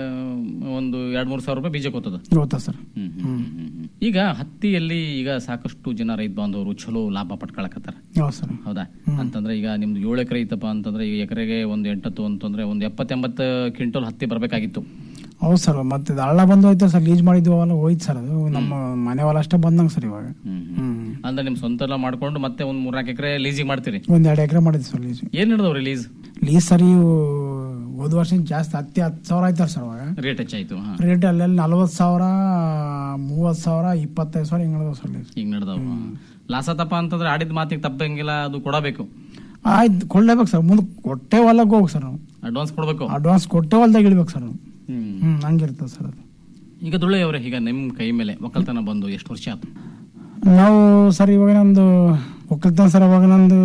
ಒಂದು ಎರಡ್ ಮೂರ್ ಸಾವಿರ ರೂಪಾಯಿ ಬೀಜ ಕೊತ್ತದ ಗೊತ್ತಾ sir hmm, hmm, hmm, hmm, ಹ್ಮ್. ಈಗ ಹತ್ತಿಯಲ್ಲಿ ಈಗ ಸಾಕಷ್ಟು ಜನ ರೈತ ಬಾಂಧವರು ಚಲೋ ಲಾಭ ಪಟ್ಕೊಳಕತ್ತಾರ ಹೌದು ಸರ್ ಹೌದಾ ಅಂತಂದ್ರೆ ಈಗ ನಿಮ್ದು ಏಳು ಎಕರೆ ಐತಪ್ಪ ಅಂತಂದ್ರೆ ಈಗ ಎಕರೆಗೆ ಒಂದು ಎಂಟತ್ತು ಅಂತಂದ್ರೆ ಒಂದು ಎಪ್ಪತ್ತೆಂಬತ್ತು ಕ್ವಿಂಟಲ್ ಹತ್ತಿ ಬರ್ಬೇಕಾಗಿತ್ತು ಹೌದು ಸರ್ ಮತ್ತೆ ಇದು ಹಳ್ಳ ಬಂದು ಹೋಯ್ತು ಸರ್ ಲೀಸ್ ಮಾಡಿದ್ವಿ ಅವೆಲ್ಲ ಹೋಯ್ತು ಸರ್ ಅದು ನಮ್ಮ ಮನೆ ಹೊಲ ಅಷ್ಟೇ ಬಂದಂಗೆ ಸರ್ ಇವಾಗ ಹ್ಮ್, ಹ್ಮ್. ಹ್ಮ್ ಅಂದ್ರೆ ನಿಮ್ ಸ್ವಂತ ಎಲ್ಲ ಮಾಡ್ಕೊಂಡು ಮತ್ತೆ ಒಂದ್ ಮೂರ್ನಾಲ್ಕು ಎಕರೆ ಲೀಸಿಗೆ ಮಾಡ್ತೀರಿ ಒಂದ್ ಎರಡು ಎಕರೆ ಮಾಡಿದ್ವಿ ಸರ್ ಲೀಸ್ ಏನ್ ನಡೆದವ್ರಿ ಲೀಸ್ ಲೀಸ್ ಸರ್ ಇವು ಹೋದ ವರ್ಷ ಜಾಸ್ತಿ ಹತ್ತಿ ಹತ್ತು ಸಾವಿರ ಆಯ್ತಾರ ಸರ್ ಅವಾಗ ರೇಟ್ ಹೆಚ್ಚಾಯ್ತು ಹಾ ರೇಟ್ ಅಲ್ಲೆಲ್ಲ ನಲ್ವತ್ತು ಸಾವಿರ ಮೂವತ್ತು ಸಾವಿರ ಇಪ್ಪತ್ತೈದು ಸಾವಿರ ಹಿಂಗೆ ನಡೆದವು ಸರ್ ಲೀಸ್ ಈಗ ನಡೆದವು ಲಾಸ್ ಆತಪ್ಪ ಅಂತಂದ್ರೆ ಆಡಿದ ಮಾತಿಗೆ ತಪ್ಪಂಗಿಲ್ಲ ಅದು ಕೊಡಬೇಕು ಆಯ್ತು ಕೊಡ್ಲೇಬೇಕು ಸರ್ ಮುಂದೆ ಕೊಟ್ಟೆ ಹೊಲಕ್ಕೆ ಹೋಗಿ ಸರ್ ನಾವು ಅಡ್ವಾನ್ಸ್ ಕೊಡ್ಬೇಕು ಅಡ್ವಾನ್ಸ್ ಕೊಟ್ಟೆ ಹೊಲ್ದಾಗ ಇಳ್ಬೇಕು ಸರ್ ನಾವು ಹ್ಮ್. ಹ್ಮ್ ಹಂಗಿರ್ತದೆ ಸರ್ ಅದು ಈಗ ದುಳ್ಳೆ ಅವರೇ ಈಗ ನಿಮ್ ಕೈ ಮೇಲೆ ಒಕ್ಕಲ್ತನ ಬಂದು ಎಷ್ಟು ವರ್ಷ ಆಯ್ತು ನಾವು ಸರ್ ಇವಾಗ ನಮ್ದು ಒಕ್ಕಲ್ತನ ಸರ್ ಅವಾಗ ನಂದು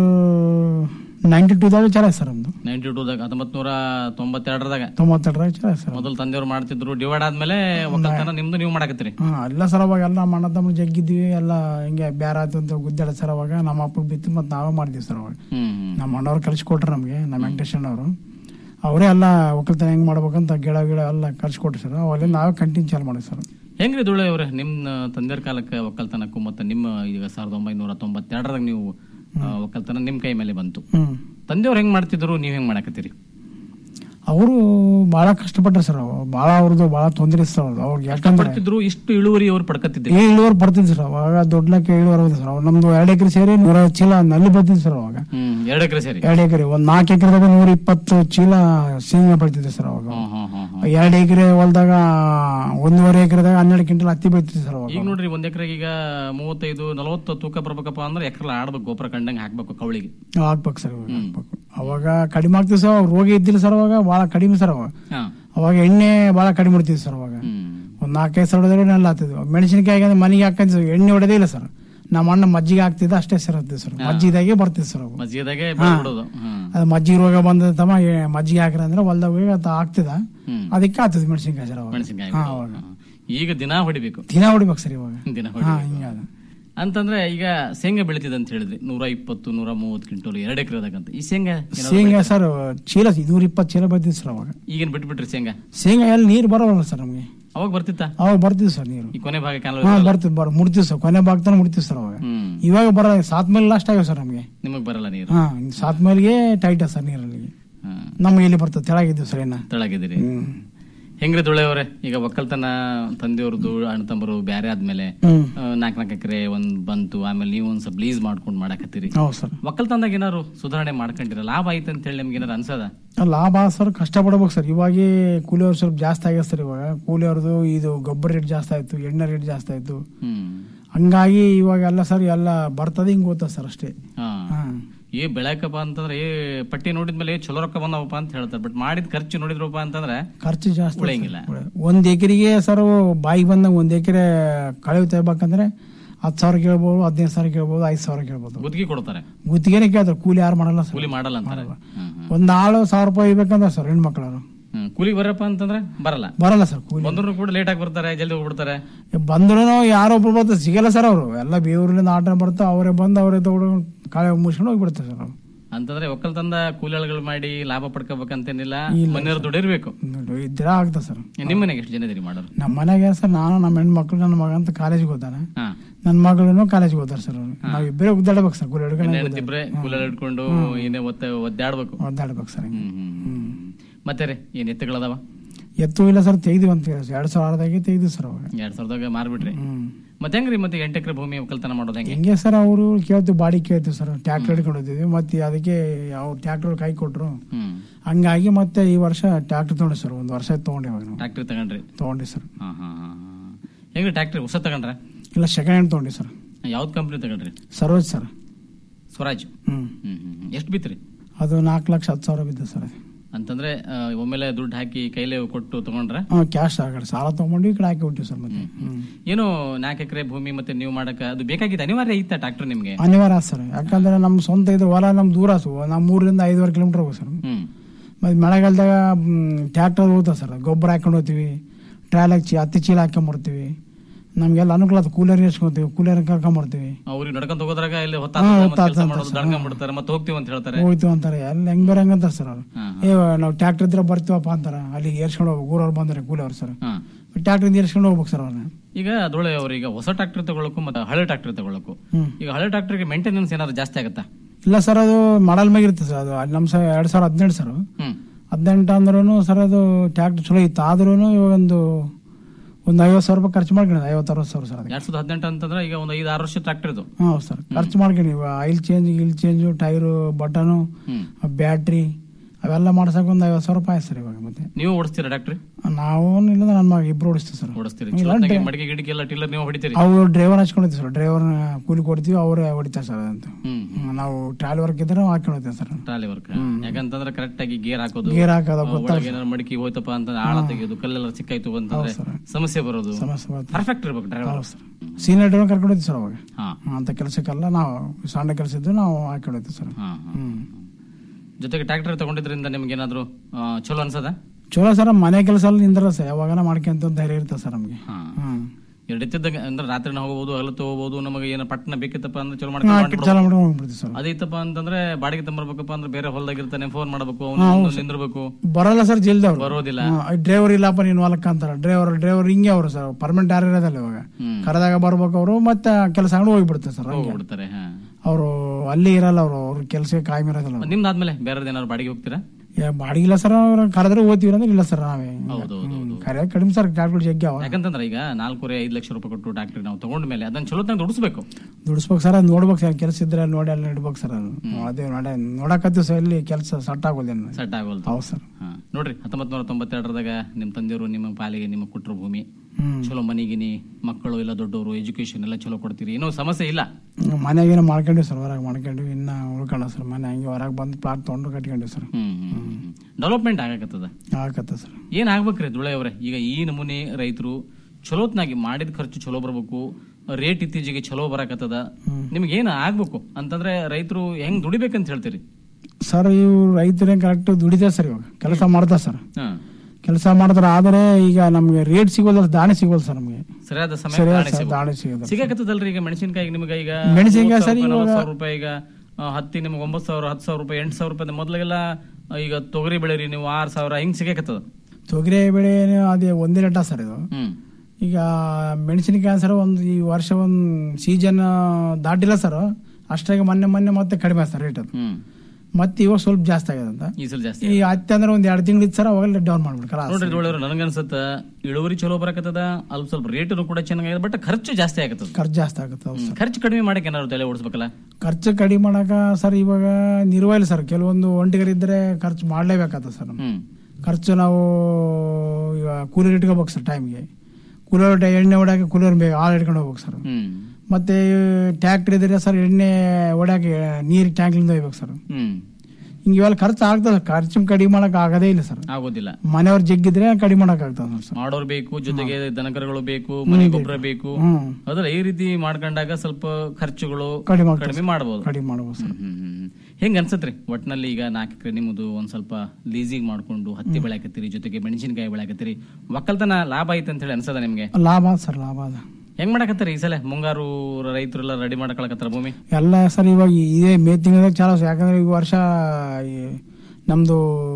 ನೈಂಟಿ ಟೂದಾಗ ಚಲ ಸರ್ ನಮ್ದು ನೈನ್ಟಿ ಟೂದಾಗ ಹತ್ತೊಂಬತ್ ನೂರ ತೊಂಬತ್ತೆರಡರದಾಗ ತೊಂಬತ್ತೆರಡರಾಗ ಚಲ ಸರ್ ಮೊದಲು ತಂದೆಯವ್ರು ಮಾಡ್ತಿದ್ರು ಡಿವೈಡ್ ಆದ್ಮೇಲೆ ಒಕ್ಕಲ್ತನ ನಿಮ್ದು ನೀವು ಮಾಡಕತ್ತೀರಿ ಹಾ ಎಲ್ಲ ಸರ್ ಅವಾಗ ಎಲ್ಲ ನಮ್ಮ ಅಣ್ಣ ತಮ್ಮ ಜಗ್ಗಿದ್ವಿ ಎಲ್ಲ ಹಿಂಗೆ ಬ್ಯಾರ ಆಯ್ತು ಅಂತ ಗುದ್ದಾಡ ಸರ್ ಅವಾಗ ನಮ್ಮ ಅಪ್ಪ ಬಿತ್ತು ಮತ್ತು ನಾವೇ ಮಾಡಿದ್ವಿ ಸರ್ ಅವಾಗ ಹ್ಮ್ ಹ್ಮ್. ನಮ್ಮ ಅಣ್ಣವ್ರು ಕಲಿಸ್ಕೊಟ್ರು ನಮಗೆ ನಮ್ಮ ವೆಂಕಟೇಶ್ ಅಣ್ಣವರು ಅವರೇ ಎಲ್ಲ ಒಕ್ಕಲ್ತನ ಹೆಂಗ್ ಮಾಡ್ಬೇಕಂತ ಗಿಡ ಗಿಡ ಎಲ್ಲ ಕಲಿಸ್ಕೊಟ್ರು ಸರ್ ಅವಾಗ ನಾವೇ ಕಂಟಿನ್ಯೂ ಚಾಲು ಮಾಡಿದ್ವಿ ಸರ್ ಹೆಂಗ್ರಿ ದುಳ್ಳೆ ಅವ್ರೆ ನಿಮ್ ತಂದೆಯವ್ರ ಕಾಲಕ್ಕೆ ಒಕ್ಕಲ್ತನಕ್ಕೂ ಮತ್ತೆ ನಿಮ್ಮ ಈಗ ಸಾವಿರದ ಒಂಬೈನೂರ ತೊಂಬತ್ತೆರಡರಾಗ ನೀವು ಆ, ಒಕ್ಕಲ್ತನ ನಿಮ್ ಕೈ ಮೇಲೆ ಬಂತು ಹ್ಮ್ ತಂದೆಯವ್ರು ಹೆಂಗ್ ಮಾಡ್ತಿದ್ರು ನೀವ್ ಹೆಂಗ್ ಮಾಡಕತ್ತೀರಿ ಅವರು ಬಹಳ ಕಷ್ಟಪಟ್ರು ಸರ್ ಅವ್ರು ಬಹಳ ಅವ್ರದ್ದು ಬಹಳ ತೊಂದರೆ ಸರ್ ಅವ್ರದ್ದು ಅವ್ರಿಗೆ ಯಾಕಂದ್ರೆ ಪಡ್ತಿದ್ರು ಇಷ್ಟು ಇಳುವರಿ ಅವ್ರು ಪಡ್ಕತ್ತಿದ್ರು ಈ ಇಳುವರಿ ಬರ್ತಿದ್ರು ಸರ್ ಅವಾಗ ದೊಡ್ಡ ಲೆಕ್ಕ ಇಳುವರಿ ಬಂದಿದೆ ಸರ್ ಅವಾಗ ನಮ್ದು ಎರಡು ಎಕರೆ ಸೇರಿ ನೂರ ಚೀಲ ನಲ್ಲಿ ಬರ್ತಿದ್ರು ಸರ್ ಅವಾಗ ಹ್ಮ್ ಎರಡು ಎಕರೆ ಸೇರಿ ಎರಡು ಎಕರೆ ಒಂದ್ ನಾಲ್ಕು ಎಕರೆದಾಗ ನೂರ ಇಪ್ಪತ್ತು ಚೀಲ ಶೇಂಗಾ ಬೆಳಿತಿದ್ದೆ ಸರ್ ಅವಾಗ ಹ್ಮ್ ಹ್ಮ್ ಹ್ಮ್ ಹ್ಮ್. ಎರಡು ಎಕರೆ ಹೊಲದಾಗ ಒಂದೂವರೆ ಎಕರೆದಾಗ ಹನ್ನೆರಡು ಕ್ವಿಂಟಲ್ ಹತ್ತಿ ಬೆಳಿತಿದ್ದೆ ಸರ್ ಅವಾಗ ಈಗ ನೋಡ್ರಿ ಒಂದ್ ಎಕರೆಗೆ ಈಗ ಮೂವತ್ತೈದು ನಲವತ್ತು ತೂಕ ಬರ್ಬೇಕಪ್ಪ ಅಂದ್ರೆ ಎಕರೆ ಆಡ್ಬೇಕು ಗೊಬ್ಬರ ಕಂಡಂಗೆ ಹಾಕ್ಬೇಕು ಕವಳಿಗೆ ಹಾಕ್ಬೇಕು ಸರ್ ಇವಾಗ ಹಾಕ್ಬೇಕು ಅವಾಗ ಕಡಿಮೆ ಆಗ್ತಿದೆ ಸರ್ ರೋಗ ಇದ್ದಿಲ್ಲ ಸರ್ ಅವಾಗ ಬಹಳ ಕಡಿಮೆ ಸರ್ ಅವಾಗ ಹಾ ಅವಾಗ ಎಣ್ಣೆ ಬಹಳ ಕಡಿಮೆ ಹೊಡ್ತಿದ್ವಿ ಸರ್ ಅವಾಗ ಹ್ಮ್ ಒಂದ್ ನಾಲ್ಕೈದು ಸಾವಿರ ಹೊಡೆದ್ರೆ ನೆಲ್ಲ ಆಗ್ತಿದ್ವು ಮೆಣಸಿನಕಾಯಿ ಅಂದ್ರೆ ಮನೆಗೆ ಹಾಕಿದ್ವಿ ಸರ್ ಎಣ್ಣೆ ಹೊಡೆದೇ ಇಲ್ಲ ಸರ್ ನಮ್ಮ ಅಣ್ಣ ಮಜ್ಜಿಗೆ ಹಾಕ್ತಿದ್ದ ಅಷ್ಟೇ ಸರ್ ಹತ್ತಿದ್ ಸರ್ ಮಜ್ಜಿದಾಗೆ ಬರ್ತಿದ್ ಸರ್ ಅವು ಮಜ್ಜಿಗೆದಾಗೆ ಬೆಳ್ಬಿಡೋದು ಹ್ಮ್ ಅದು ಮಜ್ಜಿಗೆ ರೋಗ ಬಂದ ತಮ್ಮ ಏ, ಮಜ್ಜಿಗೆ ಹಾಕ್ರ ಅಂದ್ರೆ ಹೊಲ್ದಾಗ ಹೋಗಿ ಅದು ಆಗ್ತಿದ ಹ್ಮ್ ಅದಕ್ಕೆ ಆಗ್ತದೆ ಮೆಣಸಿನಕಾಯಿ ಸರ್ ಅವಾಗ ಮೆಣಸಿನ್ಕಾಯಿ ಹಾ, ಅವಾಗ ಈಗ ದಿನ ಹೊಡಿಬೇಕು ದಿನ ಹೊಡಿಬೇಕು ಸರ್ ಇವಾಗ ದಿನ ಹಾ ಹೊಡಿಬೇಕು ಹಿಂಗಾದ ಅಂತಂದ್ರೆ ಈಗ ಶೇಂಗಾ ಬೆಳಿತಿದೆ ಅಂತ ಹೇಳಿದ್ರಿ ನೂರ ಇಪ್ಪತ್ತು ನೂರ ಮೂವತ್ತು ಕ್ವಿಂಟಲ್ ಎರಡು ಎಕರೆದಾಗಂತ ಈ ಶೇಂಗಾ ಏನಾದ್ರು ಶೇಂಗಾ ಸರ್ ಚೀಲ ನೂರ ಇಪ್ಪತ್ತು ಚೀಲ ಬರ್ತಿದ್ ಸರ್ ಅವಾಗ ಈಗೇನ್ ಬಿಟ್ಬಿಟ್ರಿ ಶೇಂಗಾ ಶೇಂಗಾ ಎಲ್ಲಿ ನೀರು ಬರೋಲ್ಲ ಸರ್ ನಮಗೆ ಅವಾಗ ಬರ್ತಿತ್ತ ಅವಾಗ ಬರ್ತಿದ್ ಸರ್ ನೀರು ಈ ಕೊನೆ ಭಾಗ ಕಾಲ ಹಾ ಬರ್ತಿದ್ ಬರ್ ಮುಡ್ತೀವಿ ಸರ್ ಕೊನೆ ಭಾಗತಾನ ಮುಡ್ತೀವಿ ಸರ್ ಅವಾಗ ಹ್ಮ್ ಇವಾಗ ಬರ ಸಾತ್ ಮೇಲೆ ಲಾಸ್ಟ್ ಆಗ್ಯಾವ ಸರ್ ನಮಗೆ ನಿಮಗ್ ಬರಲ್ಲ ನೀರು ಹಾ ಸಾತ್ ಮೇಲೆಗೆ ಟೈಟ್ ಸರ್ ನೀರಲ್ಲಿ ಹಾ. ನಮ್ಗೆ ಇಲ್ಲಿ ಬರ್ತದೆ ತೆಳಗಿದ್ದೀವಿ ಸರ್ ಏನ ತೆಳಗಿದ್ದೀರಿ ಹ್ಮ್ ಹೆಂಗ್ರಿ ದುಳೆಯವರೇ ಈಗ ಒಕ್ಕಲ್ತನ ತಂದೆಯವ್ರದ್ದು ಅಣ್ಣ ತಮ್ಮರು ಬ್ಯಾರೆ ಆದ್ಮೇಲೆ ಹ್ಮ್ ನಾಲ್ಕು ನಾಲ್ಕು ಎಕರೆ ಒಂದ್ ಬಂತು ಆಮೇಲೆ ನೀವು ಒಂದ್ ಸ್ವಲ್ಪ ಲೀಸ್ ಮಾಡ್ಕೊಂಡು ಮಾಡಕತ್ತೀರಿ ಹೌದು ಸರ್ ಒಕ್ಕಲ್ತನದಾಗ ಏನಾರು ಸುಧಾರಣೆ ಮಾಡ್ಕೊಂಡಿರ ಲಾಭ ಐತೆ ಅಂತ ಹೇಳಿ ನಿಮ್ಗೆ ಏನಾರು ಅನ್ಸದ ಲಾಭ ಸರ್ ಕಷ್ಟ ಪಡ್ಬೇಕು ಸರ್ ಇವಾಗೇ ಕೂಲಿಯವ್ರು ಸ್ವಲ್ಪ ಜಾಸ್ತಿ ಆಗ್ಯದ ಸರ್ ಇವಾಗ ಕೂಲಿಯವ್ರದ್ದು ಇದು ಗೊಬ್ಬರ ರೇಟ್ ಜಾಸ್ತಿ ಆಯ್ತು ಎಣ್ಣೆ ರೇಟ್ ಜಾಸ್ತಿ ಆಯ್ತು ಹ್ಮ್ ಹಂಗಾಗಿ ಇವಾಗ ಎಲ್ಲ ಸರ್ ಎಲ್ಲ ಬರ್ತದೆ ಹಿಂಗ್ ಓದ್ತದೆ ಸರ್ ಅಷ್ಟೇ ಹಾ ಹಾ ಏ ಬೆಳಕಪ್ಪ ಅಂತಂದ್ರೆ ಏ ಪಟ್ಟಿ ನೋಡಿದ್ಮೇಲೆ ಏ ಚಲೋ ರೊಕ್ಕ ಬಂದವಪ್ಪ ಅಂತ ಹೇಳ್ತಾರೆ ಬಟ್ ಮಾಡಿದ ಖರ್ಚು ನೋಡಿದ್ರಪ್ಪ ಅಂತಂದ್ರೆ ಖರ್ಚು ಜಾಸ್ತಿ ಉಳಿಯಂಗಿಲ್ಲ. ಸರ್. ಒಂದ್ ಎಕರೆಗೆ ಸರ್ ಬಾಯಿಗೆ ಬಂದಂಗ ಒಂದ್ ಎಕರೆ ಕಳೆವು ತೆಗಿಬೇಕಂದ್ರೆ ಹತ್ತು ಸಾವಿರ ಕೇಳ್ಬೋದು ಹದಿನೈದು ಸಾವಿರ ಕೇಳ್ಬೋದು ಐದು ಸಾವಿರ ಕೇಳ್ಬೋದು ಗುತ್ತಿಗೆ ಕೊಡ್ತಾರೆ ಗುತ್ತಿಗೆನೆ ಕೇಳ್ತಾರೆ ಕೂಲಿ ಯಾರು ಮಾಡಲ್ಲ ಸರ್ ಕೂಲಿ ಮಾಡಲ್ಲ ಅಂತಾರೆ ಹ್ಮ್, ಹ್ಮ್. ಒಂದ್ ಆಳು ಸಾವಿರ ರೂಪಾಯಿ ಇರ್ಬೇಕಂದ್ರೆ ಸರ್ ಹೆಣ್ಮಕ್ಳವ್ರು ಹ್ಮ್. ಕೂಲಿ ಬರಪ್ಪ ಅಂತಂದ್ರೆ ಬರಲ್ಲ ಬರಲ್ಲ ಸರ್ ಕೂಲಿ ಬಂದ್ರು ಕೂಡ ಲೇಟ್ ಆಗಿ ಬರ್ತಾರೆ ಜಲ್ದಿ ಹೋಗ್ಬಿಡ್ತಾರೆ ಬಂದ್ರು ಯಾರೊಬ್ರು ಬರ್ತಾರೆ ಸಿಗಲ್ಲ ಸರ್ ಅವರು ಎಲ್ಲ ಬೇವೂರಿಂದ ಆಟ ಬರ್ತಾ ಅವರೇ ಬಂದು ಅವರೇ ತಗೊಂಡು ಕಾಳೆ ಮುಗಿಸ್ಕೊಂಡು ಹೋಗ್ಬಿಡ್ತಾರೆ ಸರ್ ಅವ್ರು ಅಂತಂದ್ರೆ ಒಕ್ಕಲ್ತಂದ ಕೂಲಿಗಳು ಮಾಡಿ ಲಾಭ ಪಡ್ಕೋಬೇಕಂತೇನಿಲ್ಲ ಮನೆಯವ್ರು ದುಡಿರ್ಬೇಕು ಇದ್ರ ಆಗ್ತದೆ ಸರ್ ನಿಮ್ ಮನೆಗೆ ಎಷ್ಟು ಜನ ಇದೀರಿ ಮಾಡೋರು ನಮ್ಮ ಮನೆಗೆ ಸರ್ ನಾನು ನಮ್ಮ ಹೆಣ್ಮಕ್ಳು ನನ್ನ ಮಗ ಅಂತ ಕಾಲೇಜ್ಗೆ ಹೋದಾನೆ ಹಾ ನನ್ನ ಮಗಳು ಕಾಲೇಜ್ಗೆ ಹೋದಾರೆ ಸರ್ ಅವ್ರು ನಾವ್ ಇಬ್ಬರೇ ಒದ್ದಾಡ್ಬೇಕು ಸರ್ ಗುರು ಹಿಡ್ಕೊಂಡು ಹೆಂಡತಿಬ್ರೆ ಕೂಲಿ ಇಟ್ಕೊಂಡು ಏನೇ ಒತ್ತೆ ಒದ್ದಾಡ್ಬೇಕು ಒದ್ದಾಡ್ಬೇಕು ಸರ್ ಹ್ಮ್ ಹ್ಮ್ ಹ್ಮ್. ಮತ್ತೆ ರೀ ಏನ್ ಎತ್ತುಗಳದಾವ ಎತ್ತು ಇಲ್ಲ ಸರ್ ತೆಗ್ದಿವಿ ಅಂತ ಹೇಳಿ ಎರಡ್ ಸಾವಿರದಾಗೆ ತೆಗ್ದಿವಿ ಸರ್ ಅವಾಗ ಎರಡ್ ಸಾವಿರದಾಗ ಮಾರ್ಬಿಟ್ರಿ ಹ್ಮ್ ಮತ್ತೆ ಹೆಂಗ್ರಿ ಮತ್ತೆ ಎಂಟು ಎಕರೆ ಭೂಮಿ ಒಕ್ಕಲ್ತನ ಮಾಡೋದು ಹೆಂಗೆ ಹೆಂಗೆ ಸರ್ ಅವರು ಕೇಳ್ತೀವಿ ಬಾಡಿ ಕೇಳ್ತೀವಿ ಸರ್ ಟ್ಯಾಕ್ಟರ್ ಹಿಡ್ಕೊಂಡು ಹೋಗ್ತೀವಿ ಮತ್ತೆ ಅದಕ್ಕೆ ಅವ್ರು ಟ್ಯಾಕ್ಟರ್ ಕೈ ಕೊಟ್ರು ಹ್ಮ್ ಹಂಗಾಗಿ ಮತ್ತೆ ಈ ವರ್ಷ ಟ್ಯಾಕ್ಟರ್ ತಗೊಂಡಿ ಸರ್ ಒಂದು ವರ್ಷ ಆಯ್ತು ತಗೊಂಡಿ ಇವಾಗ ನಾವು ಟ್ರಾಕ್ಟರ್ ತಗೊಂಡ್ರಿ ತಗೊಂಡಿ ಸರ್ ಹಾ ಹಾ ಹಾ ಹೆಂಗ್ರಿ ಟ್ರಾಕ್ಟರ್ ಹೊಸ ತಗೊಂಡ್ರ ಇಲ್ಲ ಸೆಕೆಂಡ್ ಹ್ಯಾಂಡ್ ತಗೊಂಡಿ ಸರ್ ಯಾವ್ದು ಕಂಪ್ನಿ ತಗೊಂಡ್ರಿ ಸರೋಜ್ sir Swaraj hmm hmm hmm ಎಷ್ಟು ಬಿತ್ರಿ ಅದು ನಾಲ್ಕು ಲಕ್ಷ ಹತ್ತು ಸಾವಿರ ಬಿದ್ದ ಸರ್ ಅಂತಂದ್ರೆ ಆ, ಒಮ್ಮೆಲೆ ದುಡ್ಡು ಹಾಕಿ ಕೈಲೇ ಕೊಟ್ಟು ತಗೊಂಡ್ರ ಹಾಂ ಕ್ಯಾಶ್ ಆ ಕಡೆ ಸಾಲ ತಗೊಂಡು ಈ ಕಡೆ ಹಾಕಿ ಬಿಟ್ಟಿವಿ ಸರ್ ಮತ್ತೆ ಹ್ಮ್ ಏನು ನಾಲ್ಕು ಎಕರೆ ಭೂಮಿ ಮತ್ತೆ ನೀವು ಮಾಡಕ ಅದು ಬೇಕಾಗಿತ್ತು ಅನಿವಾರ್ಯ ಐತಾ ಟ್ರಾಕ್ಟರ್ ನಿಮ್ಗೆ ಅನಿವಾರ್ಯ ಸರ್ ಯಾಕಂದ್ರೆ ನಮ್ಮ ಸ್ವಂತ ಇದು ಹೊಲ ನಮ್ ದೂರ ಸು ನಾವು ಮೂರರಿಂದ ಐದುವರೆ ಕಿಲೋಮೀಟರ್ ಹೋಗು ಸರ್ ಹ್ಮ್ ಮತ್ತೆ ಮಳೆಗಾಲದಾಗ ಟ್ಯಾಕ್ಟರ್ ಹೋಗ್ತಾವ ಸರ್ ಗೊಬ್ಬರ ಹಾಕೊಂಡು ಹೋಗ್ತೀವಿ ಟ್ರಾಲಾಗ ಚೀ ಹತ್ತಿ ಚೀಲ ಹಾಕೊಂಬರ್ತೀವಿ ನಮ್ಗೆಲ್ಲ ಅನುಕೂಲ ಆಯ್ತು ಕೂಲರ್ ಇಸ್ಕೊತೀವಿ ಕೂಲರ್ ಕರ್ಕೊಂಬರ್ತೀವಿ ಅವ್ರಿಗೆ ನಡ್ಕೊಂತ ಹೋಗೋದ್ರಾಗ ಇಲ್ಲಿ ಹಾ, ಹೊತ್ತಾಗ್ತದೆ, ಮತ್ತೆ ಹೊತ್ತಾಗ್ತದೆ ಕೆಲ್ಸ ಅಂತ ಮಾಡೋದು ಸರ್. ದಡ್ಕೊಂಡ್ಬಿಡ್ತಾರೆ ಮತ್ತೆ ಹೋಗ್ತೀವಿ ಅಂತ ಹೇಳ್ತಾರೆ ಹೋಗ್ತೀವಿ ಅಂತಾರೆ ಎಲ್ಲ ಹೆಂಗ್ ಬೇರೆ ಹಂಗಂತಾರೆ ಸರ್ ಅವ್ರು ಹಾ, ಏ ನಾವು ಟ್ಯಾಕ್ಟರ್ ಇದ್ರೆ ಬರ್ತೀವಪ್ಪ ಅಂತಾರ ಅಲ್ಲಿ ಏರ್ಸ್ಕೊಂಡು ಹೋಗ್ಬೇಕು ಊರವ್ರು ಬಂದ್ರೆ ಕೂಲವ್ರು ಸರ್ ಹಾ ಟ್ಯಾಕ್ಟರ್ ಏರ್ಸ್ಕೊಂಡು ಹೋಗ್ಬೇಕು ಸರ್ ಅವ್ರನ್ನ ಈಗ ಧೂಳೆ ಅವ್ರೀಗ ಹೊಸ ಟ್ರಾಕ್ಟರ್ ತಗೊಳಕು ಮತ್ತೆ ಹಳೆ ಟ್ರಾಕ್ಟರ್ ತಗೊಳಕು ಹ್ಮ್ ಈಗ ಹಳೆ ಟ್ರಾಕ್ಟರ್ಗೆ ಮೇಂಟೆನೆನ್ಸ್ ಏನಾದ್ರು ಜಾಸ್ತಿ ಆಗುತ್ತಾ ಇಲ್ಲ ಸರ್ ಅದು ಮಾಡಲ್ ಮ್ಯಾಗ ಇರುತ್ತೆ ಸರ್ ಅದು ಅಲ್ಲಿ ನಮ್ಮ ಸರ್ ಎರಡ್ ಸಾವಿರ ಹದಿನೆಂಟು ಸರ್ ಹ್ಮ್ ಹದಿನೆಂಟು ಅಂದ್ರೂ ಸರ್ ಅದು ಟ್ಯಾಕ್ಟರ್ ಚಲೋ ಇತ್ತು ಆದ್ರೂ ಇವಾಗ ಒಂದು ಒಂದು ಐವತ್ತು ಸಾವಿರ ರೂಪಾಯಿ ಖರ್ಚು ಮಾಡ್ಕೊಂಡು ಐವತ್ತು ಅರವತ್ತು ಸಾವಿರ ಸರ್ ಅದಕ್ಕೆ ಎರಡ್ ಸಾವಿರದ ಹದಿನೆಂಟು ಅಂತಂದ್ರೆ ಈಗ ಒಂದು ಐದು ಆರು ವರ್ಷ ಟ್ರಾಕ್ಟರ್ ಇದು ಹಾಂ ಸರ್ ಖರ್ಚು ಮಾಡ್ಕೊಂಡು ಇವಾಗ ಆಯಿಲ್ ಚೇಂಜ್ ಗಿಲ್ change tyre button hmm battery ಅವೆಲ್ಲ ಮಾಡ್ಸಕ್ಕೆ ಒಂದು ಐವತ್ತು ಸಾವಿರ ರೂಪಾಯಿ ಸರ್ ಇವಾಗ ಮತ್ತೆ ನೀವು ಓಡಿಸ್ತೀರಾ ಟ್ರಾಕ್ಟರ್ ನಾವು ಇಲ್ಲ ನನ್ನ ಮಗ ಇಬ್ರು ಓಡಿಸ್ತೀವಿ ಸರ್ ಓಡಿಸ್ತೀರಿ ಇಲ್ಲ, ಚಲೋತ್ನಾಗೆ ಡ್ರೈ- ಮಡಿಕೆ ಗಿಡಿಕೆ ಎಲ್ಲ ಟಿಲ್ಲರ್ ನೀವು ಹೊಡಿತೀರಿ ಅವ್ರು ಡ್ರೈವರ್ ಹಚ್ಕೊಂಡಿದ್ದೀವಿ ಸರ್ ಡ್ರೈವರ್ ಕೂಲಿ ಕೊಡ್ತೀವಿ ಅವರೇ ಹೊಡಿತಾರೆ ಸರ್ ಅದಂತ ಹ್ಮ್ ಹ್ಮ್, ನಾವು ಟ್ರಾಲಿ ವರ್ಕ್ ಇದ್ರೆ ಹಾಕೊಂಡು ಹೋಗ್ತೀವಿ ಸರ್ ಟ್ರಾಲಿ ವರ್ಕ್ ಯಾಕಂತಂದ್ರೆ ಕರೆಕ್ಟ್ ಆಗಿ ಗೇರ್ ಹಾಕೋದು ಗೇರ್ ಹಾಕೋದು ಆ, ಒಳಗೆ ಏನಾದ್ರು ಮಡಿಕೆ ಹೋಯ್ತಪ್ಪ ಅಂತಂದ್ರೆ ಆಳ ತೆಗೆಯೋದು ಕಲ್ಲೆಲ್ಲ ಸಿಕ್ಕಾಯ್ತು ಅಂತಂದ್ರೆ ಸರ್. ಸಮಸ್ಯೆ ಬರೋದು ಸಮಸ್ಯೆ ಬರುತ್ತೆ ಪರ್ಫೆಕ್ಟ್ ಇರ್ಬೇಕು ಡ್ರೈವರ್ ಹೌದು ಸರ್ ಸೀನಿಯರ್ ಡ್ರೈವರ್ ಕರ್ಕೊಂಡು ಹೋಗ್ತೀವಿ ಸರ್ ಅವಾಗ ಹಾ ಅಂತ ಕೆಲಸಕ್ಕೆಲ್ಲ ನಾವು ಸಣ್ಣ ಕೆಲಸ ಇದ್ದು ನಾವು ಹಾಕೊಂಡು ಹೋಗ್ತೀವಿ ಸರ್ ಹಾ ಹಾ. ಹ್ಮ್ ಜೊತೆಗೆ ಟ್ರಾಕ್ಟರ್ ತಗೊಂಡಿದ್ರಿಂದ ನಿಮ್ಗೆ ಏನಾದ್ರು ಆ, ಚಲೋ ಅನ್ಸದ ಚಲೋ ಸರ್ ಮನೆ ಕೆಲಸ ಎಲ್ಲ ನಿಂದ್ರ ಸರ್ ಯಾವಾಗನ ಮಾಡ್ಕೊಂತ ಧೈರ್ಯ ಇರ್ತದೆ ಸರ್ ನಮಗೆ ಹಾ ಹ್ಮ್ ಎರಡು ಎತ್ತಿದ್ದಾಗ ಅಂದ್ರೆ ರಾತ್ರಿನ ಹೋಗಬಹುದು ಹಗಲತ್ತು ಹೋಗಬಹುದು ನಮಗೆ ಏನೋ ಪಟ್ಟಣ ಬೇಕಿತ್ತಪ್ಪ ಅಂದ್ರೆ ಚಲೋ ಹಾಕಿ ಮಾಡ್ಕೊಂಡು ಚಾಲ ಮಾಡ್ಕೊಂಡು ಹೋಗ್ಬಿಡ್ತೀವಿ ಸರ್ ಅದಿತ್ತಪ್ಪ ಅಂತಂದ್ರೆ ಬಾಡಿಗೆ ತಂಬರ್ಬೇಕಪ್ಪ ಅಂದ್ರೆ ಬೇರೆ ಹೊಲದಾಗಿರ್ತಾನೆ ಫೋನ್ ಮಾಡಬೇಕು ಅವನು ನಿಂದಿರ್ಬೇಕು ಬರಲ್ಲ ಸರ್ ಜಲ್ದಿ ಅವ್ರು ಬರೋದಿಲ್ಲ ಡ್ರೈವರ್ ಇಲ್ಲಪ್ಪ ನೀನು ಹೊಲಕ್ಕ ಅಂತಾರ ಡ್ರೈವರ್ ಡ್ರೈವರ್ ಹಿಂಗೆ ಅವರು ಸರ್ ಪರ್ಮನೆಂಟ್ ಯಾರು ಇರೋದಲ್ಲ ಇವಾಗ ಹ್ಮ್ ಕರೆದಾಗ ಬರ್ಬೇಕು ಅವರು ಮತ್ತೆ ಕೆಲಸ ಅಂಗಡಿ ಹೋಗ್ಬಿಡ್ತಾರೆ ಸರ್ ಹಂಗೆ ಹೋಗ್ಬಿಡ್ತಾರೆ ಹಾ ಅವರು ಅಲ್ಲಿ ಇರಲ್ಲ ಅವರು ಅವ್ರ ಕೆಲಸಕ್ಕೆ ಕಾಯಂ ಇರೋದಿಲ್ಲ ಅವ್ರು. ನಿಮ್ದಾದ್ಮೇಲೆ ಬೇರೆ ಏನಾದ್ರು ಬಾಡಿಗೆ ಹೋಗ್ತೀರಾ ಯಾ, ಬಾಡಿಗೆ ಇಲ್ಲ ಸರ್ ಅವ್ರು ಕರೆದ್ರೆ ಓದ್ತೀವಿ ಅಂದ್ರೆ ಇಲ್ಲ ಸರ್ ನಾವೇ ಹೌದು ಹೌದು ಹೌದು ಕರೆ ಕಡಿಮೆ ಸರ್ ಟ್ಯಾಕ್ಟ್ಗಳು ಜಗ್ಗಿ ಅವ ಯಾಕಂತಂದ್ರೆ ಈಗ ನಾಲ್ಕೂವರೆ ಐದು ಲಕ್ಷ ರೂಪಾಯಿ ಕೊಟ್ಟು ಟ್ರಾಕ್ಟರ್ ನಾವು ತಗೊಂಡ ಮೇಲೆ ಅದನ್ನ ಚಲೋತ್ನಾಗ ದುಡಿಸ್ಬೇಕು ದುಡಿಸ್ಬೇಕು ಸರ್ ಅದು ನೋಡ್ಬೇಕು ಸರ್ ಕೆಲಸ ಇದ್ರೆ ಅಲ್ಲಿ ನೋಡಿ ಅಲ್ಲಿ ಇಡ್ಬೇಕು ಸರ್ ಅದು ಅದೇ ನೋಡ ನೋಡಕತ್ತೀವಿ ಸರ್ ಇಲ್ಲಿ ಕೆಲಸ ಸಟ್ ಆಗೋದೇನು ಸೆಟ್ ಆಗೋಲ್ದು ಹೌದು ಸರ್ ಹಾ. ನೋಡ್ರಿ ಹತ್ತೊಂಬತ್ ನೂರ ತೊಂಬತ್ತೆರಡರದಾಗ ನಿಮ್ ತಂದೆಯವರು ನಿಮ್ಮ ಪಾಲಿಗೆ ನಿಮ್ಮ ಕೊಟ್ಟರು ಭೂಮಿ ಹ್ಮ್ ಚಲೋ ಮನಿಗಿನಿ ಮಕ್ಕಳು ಎಲ್ಲ ದೊಡ್ಡವರು ಎಜುಕೇಶನ್ ಎಲ್ಲ ಚಲೋ ಕೊಡ್ತೀರಿ ಏನೋ ಸಮಸ್ಯೆ ಇಲ್ಲ ಮನೆಗೇನೋ ಮಾಡ್ಕೊಂಡಿವಿ ಸರ್ ಹೊರಗೆ ಮಾಡ್ಕೊಂಡಿವಿ ಇನ್ನ ಉಳ್ಕೊಂಡ ಸರ್ ಮನೆ ಹಂಗೆ ಹೊರಗೆ ಬಂದು ಪ್ಲಾಟ್ ತೊಗೊಂಡು ಕಟ್ಕೊಂಡಿವಿ ಸರ್ ಹ್ಮ್ ಡೆವಲಪ್ಮೆಂಟ್ ಆಗಕತ್ತದ ಆಗತ್ತ ಸರ್ ಏನ್ ಆಗ್ಬೇಕ್ರಿ ದುಳೆ ಅವ್ರೆ ಈಗ ಈ ನಮೂನೆ ರೈತರು ಚಲೋತ್ನಾಗಿ ಮಾಡಿದ ಖರ್ಚು ಚಲೋ ಬರ್ಬೇಕು ರೇಟ್ ಇತ್ತೀಚೆಗೆ ಚಲೋ ಬರಾಕತ್ತದ ನಿಮ್ಗೆ ಏನ್ ಆಗ್ಬೇಕು ಅಂತಂದ್ರೆ ರೈತರು ಹೆಂಗ್ ದುಡಿಬೇಕಂತ ಹೇಳ್ತೀರಿ ಸರ್ ಇವು ರೈತರೇ ಕರೆಕ್ಟ್ ದುಡಿತಾರೆ ಸರ್ ಇವಾಗ ಕೆಲಸ ಮಾಡ್ತಾರೆ ಸರ್ ಹಾ ಕೆಲಸ ಮಾಡ್ತಾರೆ ಆದರೆ ಈಗ ನಮ್ಗೆ ರೇಟ್ ಸಿಗೋಲ್ಲ ದಾಣಿ ಸಿಗೋಲ್ಲ ಸರ್ ನಮಗೆ ಸರಿಯಾದ ಸಮಯ ಸರಿಯಾದ ದಾಣಿ ಸರ್ ಸಿಗ್ಬೇಕು. ದಾಣಿ ಸಿಗೋದು ಸಿಗಾಕತ್ತದಲ್ರಿ ಈಗ ಮೆಣಸಿನಕಾಯಿ ನಿಮ್ಗೆ ಈಗ ಮೆಣಸಿನ್ಕಾಯಿ ಸರ್ ಮೂವತ್ತು ಇವಾಗ- ಸಾವಿರ ರೂಪಾಯಿ ಈಗ ಆ, ಹತ್ತಿ ನಿಮ್ಗೆ ಒಂಬತ್ತು ಸಾವಿರ ಹತ್ತು ಸಾವಿರ ರೂಪಾಯಿ ಎಂಟು ಸಾವಿರ ರೂಪಾಯಿ ಮೊದಲಿಗೆಲ್ಲ ಈಗ ತೊಗರಿ ಬೆಳೆರಿ ನೀವು ಆರು ಸಾವಿರ ಹಿಂಗ್ ಸಿಗಾಕತ್ತದ ತೊಗರಿ ಬೆಳೆ ಅದೇ ಒಂದೇ ರೇಟ ಸರ್ ಇದು ಹ್ಮ್ ಈಗ ಮೆಣಸಿನಕಾಯಿ ಸರ್ ಒಂದು ಈ ವರ್ಷ ಒಂದು ಸೀಸನ್ ದಾಟಿಲ್ಲ ಸರ್ ಅಷ್ಟಾಗಿ ಮೊನ್ನೆ ಮೊನ್ನೆ ಮತ್ತೆ ಕಡಿಮೆ ಸರ್ ರೇಟ್ ಅದು ಹ್ಮ್ ಮತ್ತೆ ಇವಾಗ ಸ್ವಲ್ಪ ಜಾಸ್ತಿ ಆಗ್ಯದ ಅಂತ ಈ ಸಲ ಜಾಸ್ತಿ ಈ ಹತ್ತಿ ಅಂದ್ರೆ ಒಂದ್ ಎರಡು ತಿಂಗಳು ಇತ್ತು ಸರ್ ಅವಾಗಲೇ ಡೌನ್ ಮಾಡ್ಬಿಡ್ಕಲ್ಲ ನೋಡ್ರಿ ನೋಡಿದ್ರು ನನಗನ್ಸತ್ತ ಇಳುವರಿ ಚಲೋ ಬರಕತ್ತದ ಅಲ್ಪ ಸ್ವಲ್ಪ ರೇಟನು ಕೂಡ ಚೆನ್ನಾಗಿದೆ ಬಟ್ ಖರ್ಚು ಜಾಸ್ತಿ ಆಗತ್ತದ ಖರ್ಚು ಜಾಸ್ತಿ ಆಗುತ್ತೆ ಹೌದು ಸರ್ ಖರ್ಚು ಕಡಿಮೆ ಮಾಡಕ್ಕೆ ಏನಾದ್ರು ತಲೆ ಓಡಿಸ್ಬೇಕಲ್ಲ ಖರ್ಚು ಕಡಿಮೆ ಮಾಡಕ ಸರ್ ಇವಾಗ ನಿರ್ವಹಿಲ್ಲ ಸರ್ ಕೆಲವೊಂದು ಒಂಟಿಗರಿದ್ರೆ ಖರ್ಚು ಮಾಡ್ಲೇಬೇಕಾಗ್ತದೆ ಸರ್ ನಮ್ಗೆ. ಹ್ಮ್ ಖರ್ಚು ನಾವು ಈಗ ಕೂಲರ್ ಇಟ್ಕೋಬೇಕು ಸರ್ ಟೈಮ್ಗೆ ಕೂಲರ್ ಎಣ್ಣೆ ಹೊಡ್ಯಾಕೆ ಕೂಲರ್ ಬೇಕು ಹಾಲು ಇಟ್ಕೊಂಡು ಹೋಗ್ಬೇಕು ಸರ್ ಹ್ಮ್ ಮತ್ತೆ ಟ್ಯಾಕ್ಟ್ರ್ ಇದ್ರೆ ಸರ್ ಎಣ್ಣೆ ಹೊಡ್ಯಾಕೆ ನೀರು ಟ್ಯಾಂಕ್ಲಿಂದ ಹೋಗ್ಬೇಕು ಸರ್ ಹ್ಮ್ ಹಿಂಗೆ ಇವೆಲ್ಲ ಖರ್ಚು ಆಗ್ತದೆ ಖರ್ಚು ಕಡಿಮೆ ಮಾಡಕ್ ಆಗದೇ ಇಲ್ಲ ಸರ್ ಆಗೋದಿಲ್ಲ ಮನೆಯವ್ರ ಜಗ್ಗಿದ್ರೆ ಕಡಿಮೆ ಮಾಡಕ್ ಆಗ್ತದೆ ಸರ್ ಮಾಡೋರ್ ಬೇಕು ಜೊತೆಗೆ ದನಕರುಗಳು ಬೇಕು ಮನೆ ಗೊಬ್ಬರ ಬೇಕು ಹ್ಮ್ ಅದಲ್ಲ ಈ ರೀತಿ ಮಾಡ್ಕೊಂಡಾಗ ಸ್ವಲ್ಪ ಖರ್ಚುಗಳು ಕಡಿಮೆ ಆಗ್ತದೆ ಕಡಿಮೆ ಮಾಡಬಹುದು ಕಡಿಮೆ ಮಾಡ್ಬೋದು ಸರ್ ಹೆಂಗ್ ಅನ್ಸತ್ರಿ ಒಟ್ನಲ್ಲಿ ಈಗ ನಾಲ್ಕು ಎಕರೆ ನಿಮ್ಮದು ಒಂದ್ ಸ್ವಲ್ಪ ಲೀಸಿಂಗ್ ಮಾಡ್ಕೊಂಡು ಹತ್ತಿ ಬೆಳೆಕತ್ತೀರಿ ಜೊತೆಗೆ ಮೆಣಸಿನಕಾಯಿ ಬೆಳೆಕತ್ತೀರಿ ಒಕ್ಕಲ್ತನ ಲಾಭ ಐತೆ ಅಂತ ಹೇಳಿ ಅನ್ಸದ ನಿಮ್ಗೆ ಲಾಭ ಅದ ಸರ್ ಲಾಭ ಅದ ಹೆಂಗ್ ಮಾಡಕತ್ತೀರಿ ಈ ಸಲ ಮುಂಗಾರು ರೈತರೆಲ್ಲ ರೆಡಿ ಮಾಡ್ಕೊಳಕತ್ತಾರ ಭೂಮಿ ಎಲ್ಲ ಸರ್ ಇವಾಗ ಇದೇ ಮೇ ತಿಂಗಳದಾಗ ಚಾಲು ಸರ್. ಯಾಕಂದ್ರೆ ಈ ವರ್ಷ ಈ ನಮ್ದು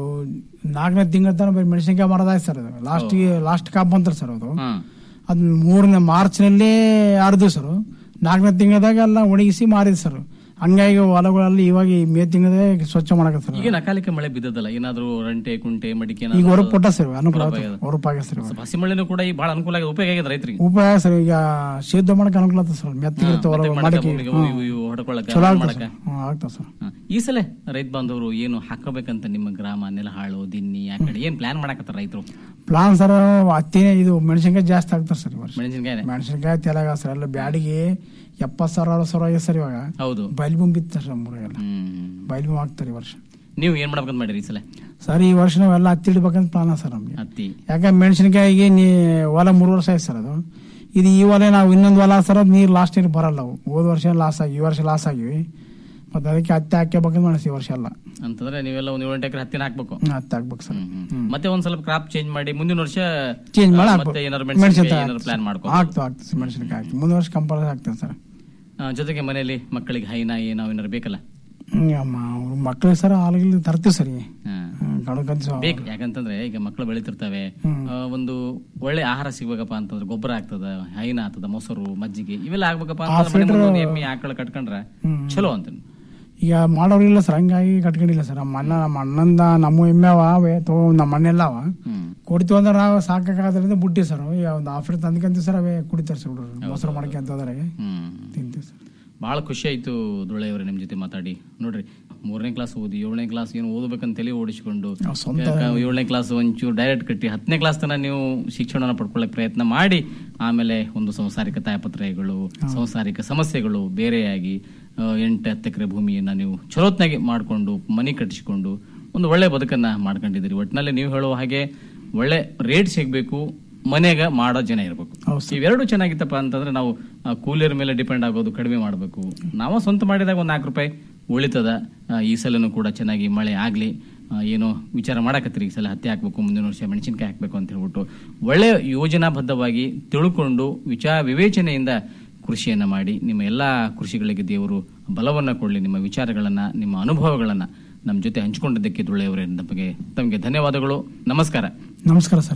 ನಾಲ್ಕನೇ ತಿಂಗಳ ತನಕ ಬರೀ ಮೆಣಸಿನ್ಕಾಯಿ ಮಾಡೋದಾಯ್ತು ಸರ್ ಅದು ಲಾಸ್ಟ್ಗೆ ಲಾಸ್ಟ್ ಕಾಪ್ ಬಂತಾರೆ ಸರ್ ಅದು ಹಾ ಅದ್ ಮೂರನೇ ಮಾರ್ಚ್ನಲ್ಲೇ ಆರ್ದು ಸರ್ ನಾಲ್ಕನೇ ತಿಂಗಳದಾಗ ಎಲ್ಲ ಒಣಗಿಸಿ ಮಾರಿದ್ ಸರ್ ಹಂಗಾಗಿ ಹೊಲಗಳಲ್ಲಿ ಇವಾಗ ಈ ಮೇ ತಿಂಗಳದಾಗ ಸ್ವಚ್ಛ ಮಾಡಕ ಸರ್ ಈಗ ನಕಾಲಿಕೆ ಮಳೆ ಬಿದ್ದದಲ್ಲ ಏನಾದ್ರು ರಂಟೆ ಕುಂಟೆ ಮಡಿಕೆ ಈಗ ಹೊರಗೆ ಕೊಟ್ಟ ಸರ್ ಅನುಕೂಲ ಹೊರಗೆ ಆಗ್ಯದ. ಹೊರಪಾಗ ಸರ್ ಇವಾಗ. ಹಸಿ ಮಳೆನೂ ಕೂಡ ಈ ಬಹಳ ಅನುಕೂಲ ಆಗಿದೆ ಉಪಯೋಗ ಆಗಿದೆ ರೈತರಿಗೆ ಉಪಾಯ ಸರ್ ಈಗ ಶುದ್ಧ ಮಾಡಕ್ ಅನುಕೂಲ ಆಗ್ತದೆ ಸರ್ ಮೆತ್ತಗಿರುತ್ತೆ ಹೊರ ಮಡಕಿ ಹೊಡ್ಕೊಳ್ಳಕ ಚಲೋ ಆಗ್ತದೆ ಮಾಡಕ ಸರ್ ಹ್ಮ್, ಆಗ್ತದೆ ಸರ್ ಹಾ. ಈ ಸಲ ರೈತ ಬಾಂಧವರು ಏನು ಹಾಕಬೇಕಂತ ನಿಮ್ಮ ಗ್ರಾಮ ನೆಲಹಾಳು ದಿನ್ನಿ ಆ ಕಡೆ ಏನ್ ಪ್ಲಾನ್ ಮಾಡಕತ್ತಾರ ರೈತರು ಪ್ಲಾನ್ ಸರ್ ಹತ್ತಿನೇ ಇದು ಮೆಣಸಿನ್ಕಾಯಿ ಜಾಸ್ತಿ ಆಗ್ತದೆ ಸರ್ ಈ ವರ್ಷ ಮೆಣಸಿನಕಾಯಿ ಮೆಣಸಿನ್ಕಾಯಿ ತೆಲಗ ಸರ್ ಎಲ್ಲ ಬ್ಯಾಡಿಗೆ ಎಪ್ಪತ್ತು ಸಾವಿರ ಅರವತ್ತು ಸಾವಿರ ಆಗಿದೆ ಸರ್ ಇವಾಗ ಹೌದು ಬೈಲ್ ಬಿತ್ತು ಸರ್ ನಮ್ಮೂರಾಗೆಲ್ಲ ಹ್ಮ್ ಬೈಲ್ ಬೂಮ್ ಆಗ್ತಾರೆ ಈ ವರ್ಷ ನೀವು ಏನ್ ಮಾಡ್ಬೇಕಂತ ಮಾಡಿರಿ ಈ ಸಲ ಸರ್ ಈ ವರ್ಷ ನಾವೆಲ್ಲ ಹತ್ತಿ ಇಡ್ಬೇಕಂತ ಪ್ಲಾನ್ ಸರ್ ನಮ್ಗೆ ಹತ್ತಿ ಯಾಕಂದ್ರೆ ಮೆಣಸಿನಕಾಯಿಗೆ ನೀ ಹೊಲ ಮೂರು ವರ್ಷ ಆಯ್ತು ಸರ್ ಅದು ಇದು ಈ ಹೊಲ ನಾವು ಇನ್ನೊಂದು ಹೊಲ ಸರ್ ಅದು ನೀರು ಲಾಸ್ಟ್ ನೀರು ಬರಲ್ಲ ಅವು ಹೋದ ವರ್ಷ ಲಾಸ್ ಆಗಿ ಈ ವರ್ಷ ಲಾಸ್ ಆಗಿವಿ ಮತ್ತೆ ಅದಕ್ಕೆ ಹತ್ತಿ ಹಾಕ್ಯಬೇಕಂತ ಮಾಡಿಸಿ ಈ ವರ್ಷ ಎಲ್ಲ ಅಂತಂದ್ರೆ ನೀವೆಲ್ಲ ಒಂದ್ ಏಳೆಂಟು ಎಕರೆ ಹತ್ತಿನ ಹಾಕ್ಬೇಕು ಹ್ಮ್, ಹತ್ತಿ ಹಾಕ್ಬೇಕು ಸರ್ ಹ್ಮ್. ಮತ್ತೆ ಒಂದ್ ಸ್ವಲ್ಪ ಕ್ರಾಪ್ ಚೇಂಜ್ ಮಾಡಿ ಮುಂದಿನ ವರ್ಷ ಚೇಂಜ್ ಮಾಡಿ ಆ, ಹಾಕ್ಬೇಕು ಮತ್ತೆ ಏನಾದ್ರು ಮೆಣಸಿನಕಾಯಿ ಏನಾದ್ರು ಮೆಣಸಿನ್ಕಾಯಿ ಪ್ಲಾನ್ ಮಾಡ್ಕೊ ಆಗ್ತದೆ ಆಗ್ತದೆ ಮೆಣಸಿನಕಾಯಿ ಹಾಕ್ತೀವಿ ಮುಂದಿನ ವರ್ಷ ಕಂಪಲ್ಸರಿ ಹಾಕ್ತೇವೆ ಸರ್ ಆ, ಜೊತೆಗೆ ಮನೆಯಲ್ಲಿ ಮಕ್ಕಳಿಗೆ ಹೈನಾ ಏನೋ ಏನಾರು ಬೇಕಲ್ಲ ಹ್ಮ್, ಅಮ್ಮ ಅವ್ರ ಮಕ್ಳಿಗೆ ಸರ್ ಹಾಲಿಗೆ ತರ್ತೀವಿ ಸರ್ ಹಾ. ಕಣಕಂತ ಬೇಕು ಯಾಕಂತಂದ್ರೆ ಈಗ ಮಕ್ಕಳು ಬೆಳಿತಿರ್ತವೆ ಆ, ಒಂದು ಒಳ್ಳೆ ಆಹಾರ ಸಿಗ್ಬೇಕಪ್ಪ ಅಂತಂದ್ರೆ ಗೊಬ್ಬರ ಆಗ್ತದ ಹೈನ ಆಗ್ತದ ಮೊಸರು ಮಜ್ಜಿಗೆ ಇವೆಲ್ಲ ಆಗ್ಬೇಕಪ್ಪ ಅಂತಂದ್ರೆ ಮನೆ ಮುಂದೆ ಒಂದು ಎಮ್ಮೆ ಆಕಳ ಕಟ್ಕೊಂಡ್ರೆ ಚಲೋ ಅಂತ ಈಗ ಮಾಡೋರಿಲ್ಲ ಸರ್ ಹಂಗಾಗಿ ಕಟ್ಕೊಂಡಿಲ್ಲ ಸರ್ ನಮ್ಮ ಅಣ್ಣ ನಮ್ಮ ಅಣ್ಣಂದ ನಮ್ಮ ಎಮ್ಮೆ ಅವ ಅವೇ ತಗೋ ನಮ್ಮ ಮನೆಲ್ಲ ಅವ ಹ್ಮ್ ಕೊಡ್ತೀವಿ ಅಂದ್ರೆ ನಾವು ಸಾಕಾಗದ್ರಿಂದ ಬಿಟ್ಟಿವಿ ಸರ್ ಈಗ ಒಂದು ಆಫರ್ ತಂದ್ಕಂತೀವಿ ಸರ್ ಅವೇ ಕುಡಿತಾರೆ ಸರ್ ಹುಡುಗರು ಮೊಸರು ಮಾಡ್ಕೊಂತ ಹೋದ್ರೆ ಹ್ಮ್ ತಿಂತೀವಿ ಸರ್ ಬಹಳ ಖುಷಿ ಆಯ್ತು ದುಳೆಯವ್ರೆ ನಿಮ್ ಜೊತೆ ಮಾತಾಡಿ ನೋಡ್ರಿ ಮೂರನೇ ಕ್ಲಾಸ್ ಓದಿ ಏಳನೇ ಕ್ಲಾಸ್ ಏನು ಓದಬೇಕಂತ ತಲೆ ಓಡಿಸಿಕೊಂಡು ನಾವು ಸ್ವಂತ ಏಳನೇ ಕ್ಲಾಸ್ ಒಂಚೂರು ಡೈರೆಕ್ಟ್ ಕಟ್ಟಿ ಹತ್ತನೇ ಕ್ಲಾಸ್ ತನಕ ನೀವು ಶಿಕ್ಷಣನ ಪಡ್ಕೊಳ್ಳಕ್ ಪ್ರಯತ್ನ ಮಾಡಿ ಆಮೇಲೆ ಒಂದು ಸಂಸಾರಿಕ ತಾಯಪತ್ರಗಳು ಸಂಸಾರಿಕ ಸಮಸ್ಯೆಗಳು ಬೇರೆಯಾಗಿ ಆ, ಎಂಟು ಹತ್ತು ಎಕರೆ ಭೂಮಿಯನ್ನ ನೀವು ಚಲೋತ್ನಾಗಿ ಮಾಡಿಕೊಂಡು ಮನೆ ಕಟ್ಟಿಸಿಕೊಂಡು ಒಂದು ಒಳ್ಳೆ ಬದುಕನ್ನ ಮಾಡ್ಕೊಂಡಿದ್ದೀರಿ ಒಟ್ಟಿನಲ್ಲಿ ನೀವು ಹೇಳುವ ಹಾಗೆ ಒಳ್ಳೆ ರೇಟ್ ಸಿಗ್ಬೇಕು ಮನೆಗ ಮಾಡೋ ಜನ ಇರಬೇಕು ಹೌದು ಇವೆರಡು ಚೆನ್ನಾಗಿತ್ತಪ್ಪ ಅಂತಂದ್ರೆ ನಾವು ಆ, ಕೂಲಿಯರ್ ಮೇಲೆ ಡಿಪೆಂಡ್ ಆಗೋದು ಕಡಿಮೆ ಮಾಡಬೇಕು ನಾವು ಸ್ವಂತ ಮಾಡಿದಾಗ ಒಂದು ನಾಲ್ಕು ರೂಪಾಯಿ ಉಳಿತದ ಆ, ಈ ಸಲನೂ ಕೂಡ ಚೆನ್ನಾಗಿ ಮಳೆ ಆಗ್ಲಿ ಆ, ಏನೋ ವಿಚಾರ ಮಾಡಕತ್ತೀರಿ ಈ ಸಲ ಹತ್ತಿ ಹಾಕ್ಬೇಕು ಮುಂದಿನ ವರ್ಷ ಮೆಣಸಿನಕಾಯಿ ಹಾಕ್ಬೇಕು ಅಂತ ಹೇಳ್ಬಿಟ್ಟು ಒಳ್ಳೆ ಯೋಜನಾಬದ್ಧವಾಗಿ ತಿಳ್ಕೊಂಡು ವಿಚಾರ ವಿವೇಚನೆಯಿಂದ ಕೃಷಿಯನ್ನ ಮಾಡಿ ನಿಮ್ಮ ಎಲ್ಲಾ ಕೃಷಿಗಳಿಗೆ ದೇವರು ಬಲವನ್ನ ಕೊಡಲಿ ನಿಮ್ಮ ವಿಚಾರಗಳನ್ನ ನಿಮ್ಮ ಅನುಭವಗಳನ್ನ ನಮ್ಮ ಜೊತೆ ಹಂಚಿಕೊಂಡಿದ್ದಕ್ಕೆ ದುಳ್ಳೆಯವರೇ ನಮಗೆ ತಮಗೆ ಧನ್ಯವಾದಗಳು ನಮಸ್ಕಾರ ನಮಸ್ಕಾರ ಸರ್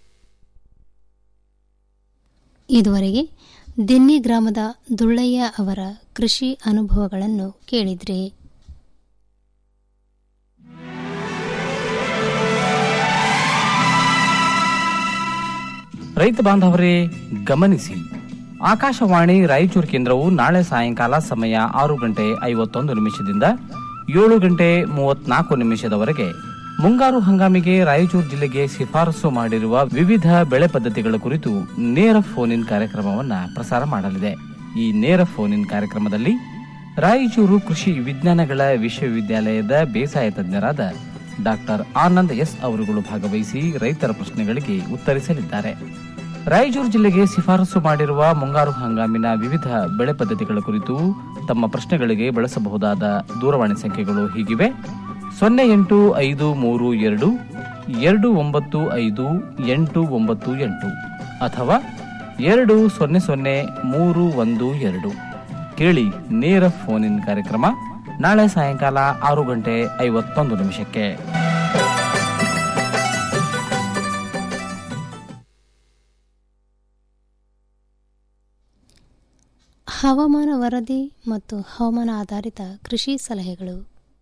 ಇದುವರೆಗೆ ದಿನ್ನಿ ಗ್ರಾಮದ ದುಳ್ಳಯ್ಯ ಅವರ ಕೃಷಿ ಅನುಭವಗಳನ್ನು ಕೇಳಿದ್ರಿ ರೈತ ಬಾಂಧವರೇ ಗಮನಿಸಿ ಆಕಾಶವಾಣಿ ರಾಯಚೂರು ಕೇಂದ್ರವು ನಾಳೆ ಸಾಯಂಕಾಲ ಸಮಯ ಆರು ಗಂಟೆ ಐವತ್ತೊಂದು ನಿಮಿಷದಿಂದ ಏಳು ಗಂಟೆ ಮೂವತ್ನಾಲ್ಕು ನಿಮಿಷದವರೆಗೆ ಮುಂಗಾರು ಹಂಗಾಮಿಗೆ ರಾಯಚೂರು ಜಿಲ್ಲೆಗೆ ಶಿಫಾರಸು ಮಾಡಿರುವ ವಿವಿಧ ಬೆಳೆ ಪದ್ಧತಿಗಳ ಕುರಿತು ನೇರ ಫೋನ್ ಇನ್ ಕಾರ್ಯಕ್ರಮವನ್ನು ಪ್ರಸಾರ ಮಾಡಲಿದೆ ಈ ನೇರ ಫೋನ್ ಇನ್ ಕಾರ್ಯಕ್ರಮದಲ್ಲಿ ರಾಯಚೂರು ಕೃಷಿ ವಿಜ್ಞಾನಗಳ ವಿಶ್ವವಿದ್ಯಾಲಯದ ಬೇಸಾಯ ತಜ್ಞರಾದ ಡಾಕ್ಟರ್ ಆನಂದ್ ಎಸ್ ಅವರುಗಳು ಭಾಗವಹಿಸಿ ರೈತರ ಪ್ರಶ್ನೆಗಳಿಗೆ ಉತ್ತರಿಸಲಿದ್ದಾರೆ ರಾಯಚೂರು ಜಿಲ್ಲೆಗೆ ಶಿಫಾರಸು ಮಾಡಿರುವ ಮುಂಗಾರು ಹಂಗಾಮಿನ ವಿವಿಧ ಬೆಳೆ ಪದ್ಧತಿಗಳ ಕುರಿತು ತಮ್ಮ ಪ್ರಶ್ನೆಗಳಿಗೆ ಬಳಸಬಹುದಾದ ದೂರವಾಣಿ ಸಂಖ್ಯೆಗಳು ಹೀಗಿವೆ ಸೊನ್ನೆ ಎಂಟು ಐದು ಮೂರು ಎರಡು ಎರಡು ಒಂಬತ್ತು ಐದು ಎಂಟು ಒಂಬತ್ತು ಎಂಟು ಅಥವಾ ಎರಡು ಸೊನ್ನೆ ಸೊನ್ನೆ ಮೂರು ಒಂದು ಎರಡು ಕೇಳಿ ನೇರ ಫೋನ್ ಇನ್ ಕಾರ್ಯಕ್ರಮ ನಾಳೆ ಸಾಯಂಕಾಲ ಆರು ಗಂಟೆ ಐವತ್ತೊಂದು ನಿಮಿಷಕ್ಕೆ ಹವಾಮಾನ ವರದಿ ಮತ್ತು ಹವಾಮಾನ ಆಧಾರಿತ ಕೃಷಿ ಸಲಹೆಗಳು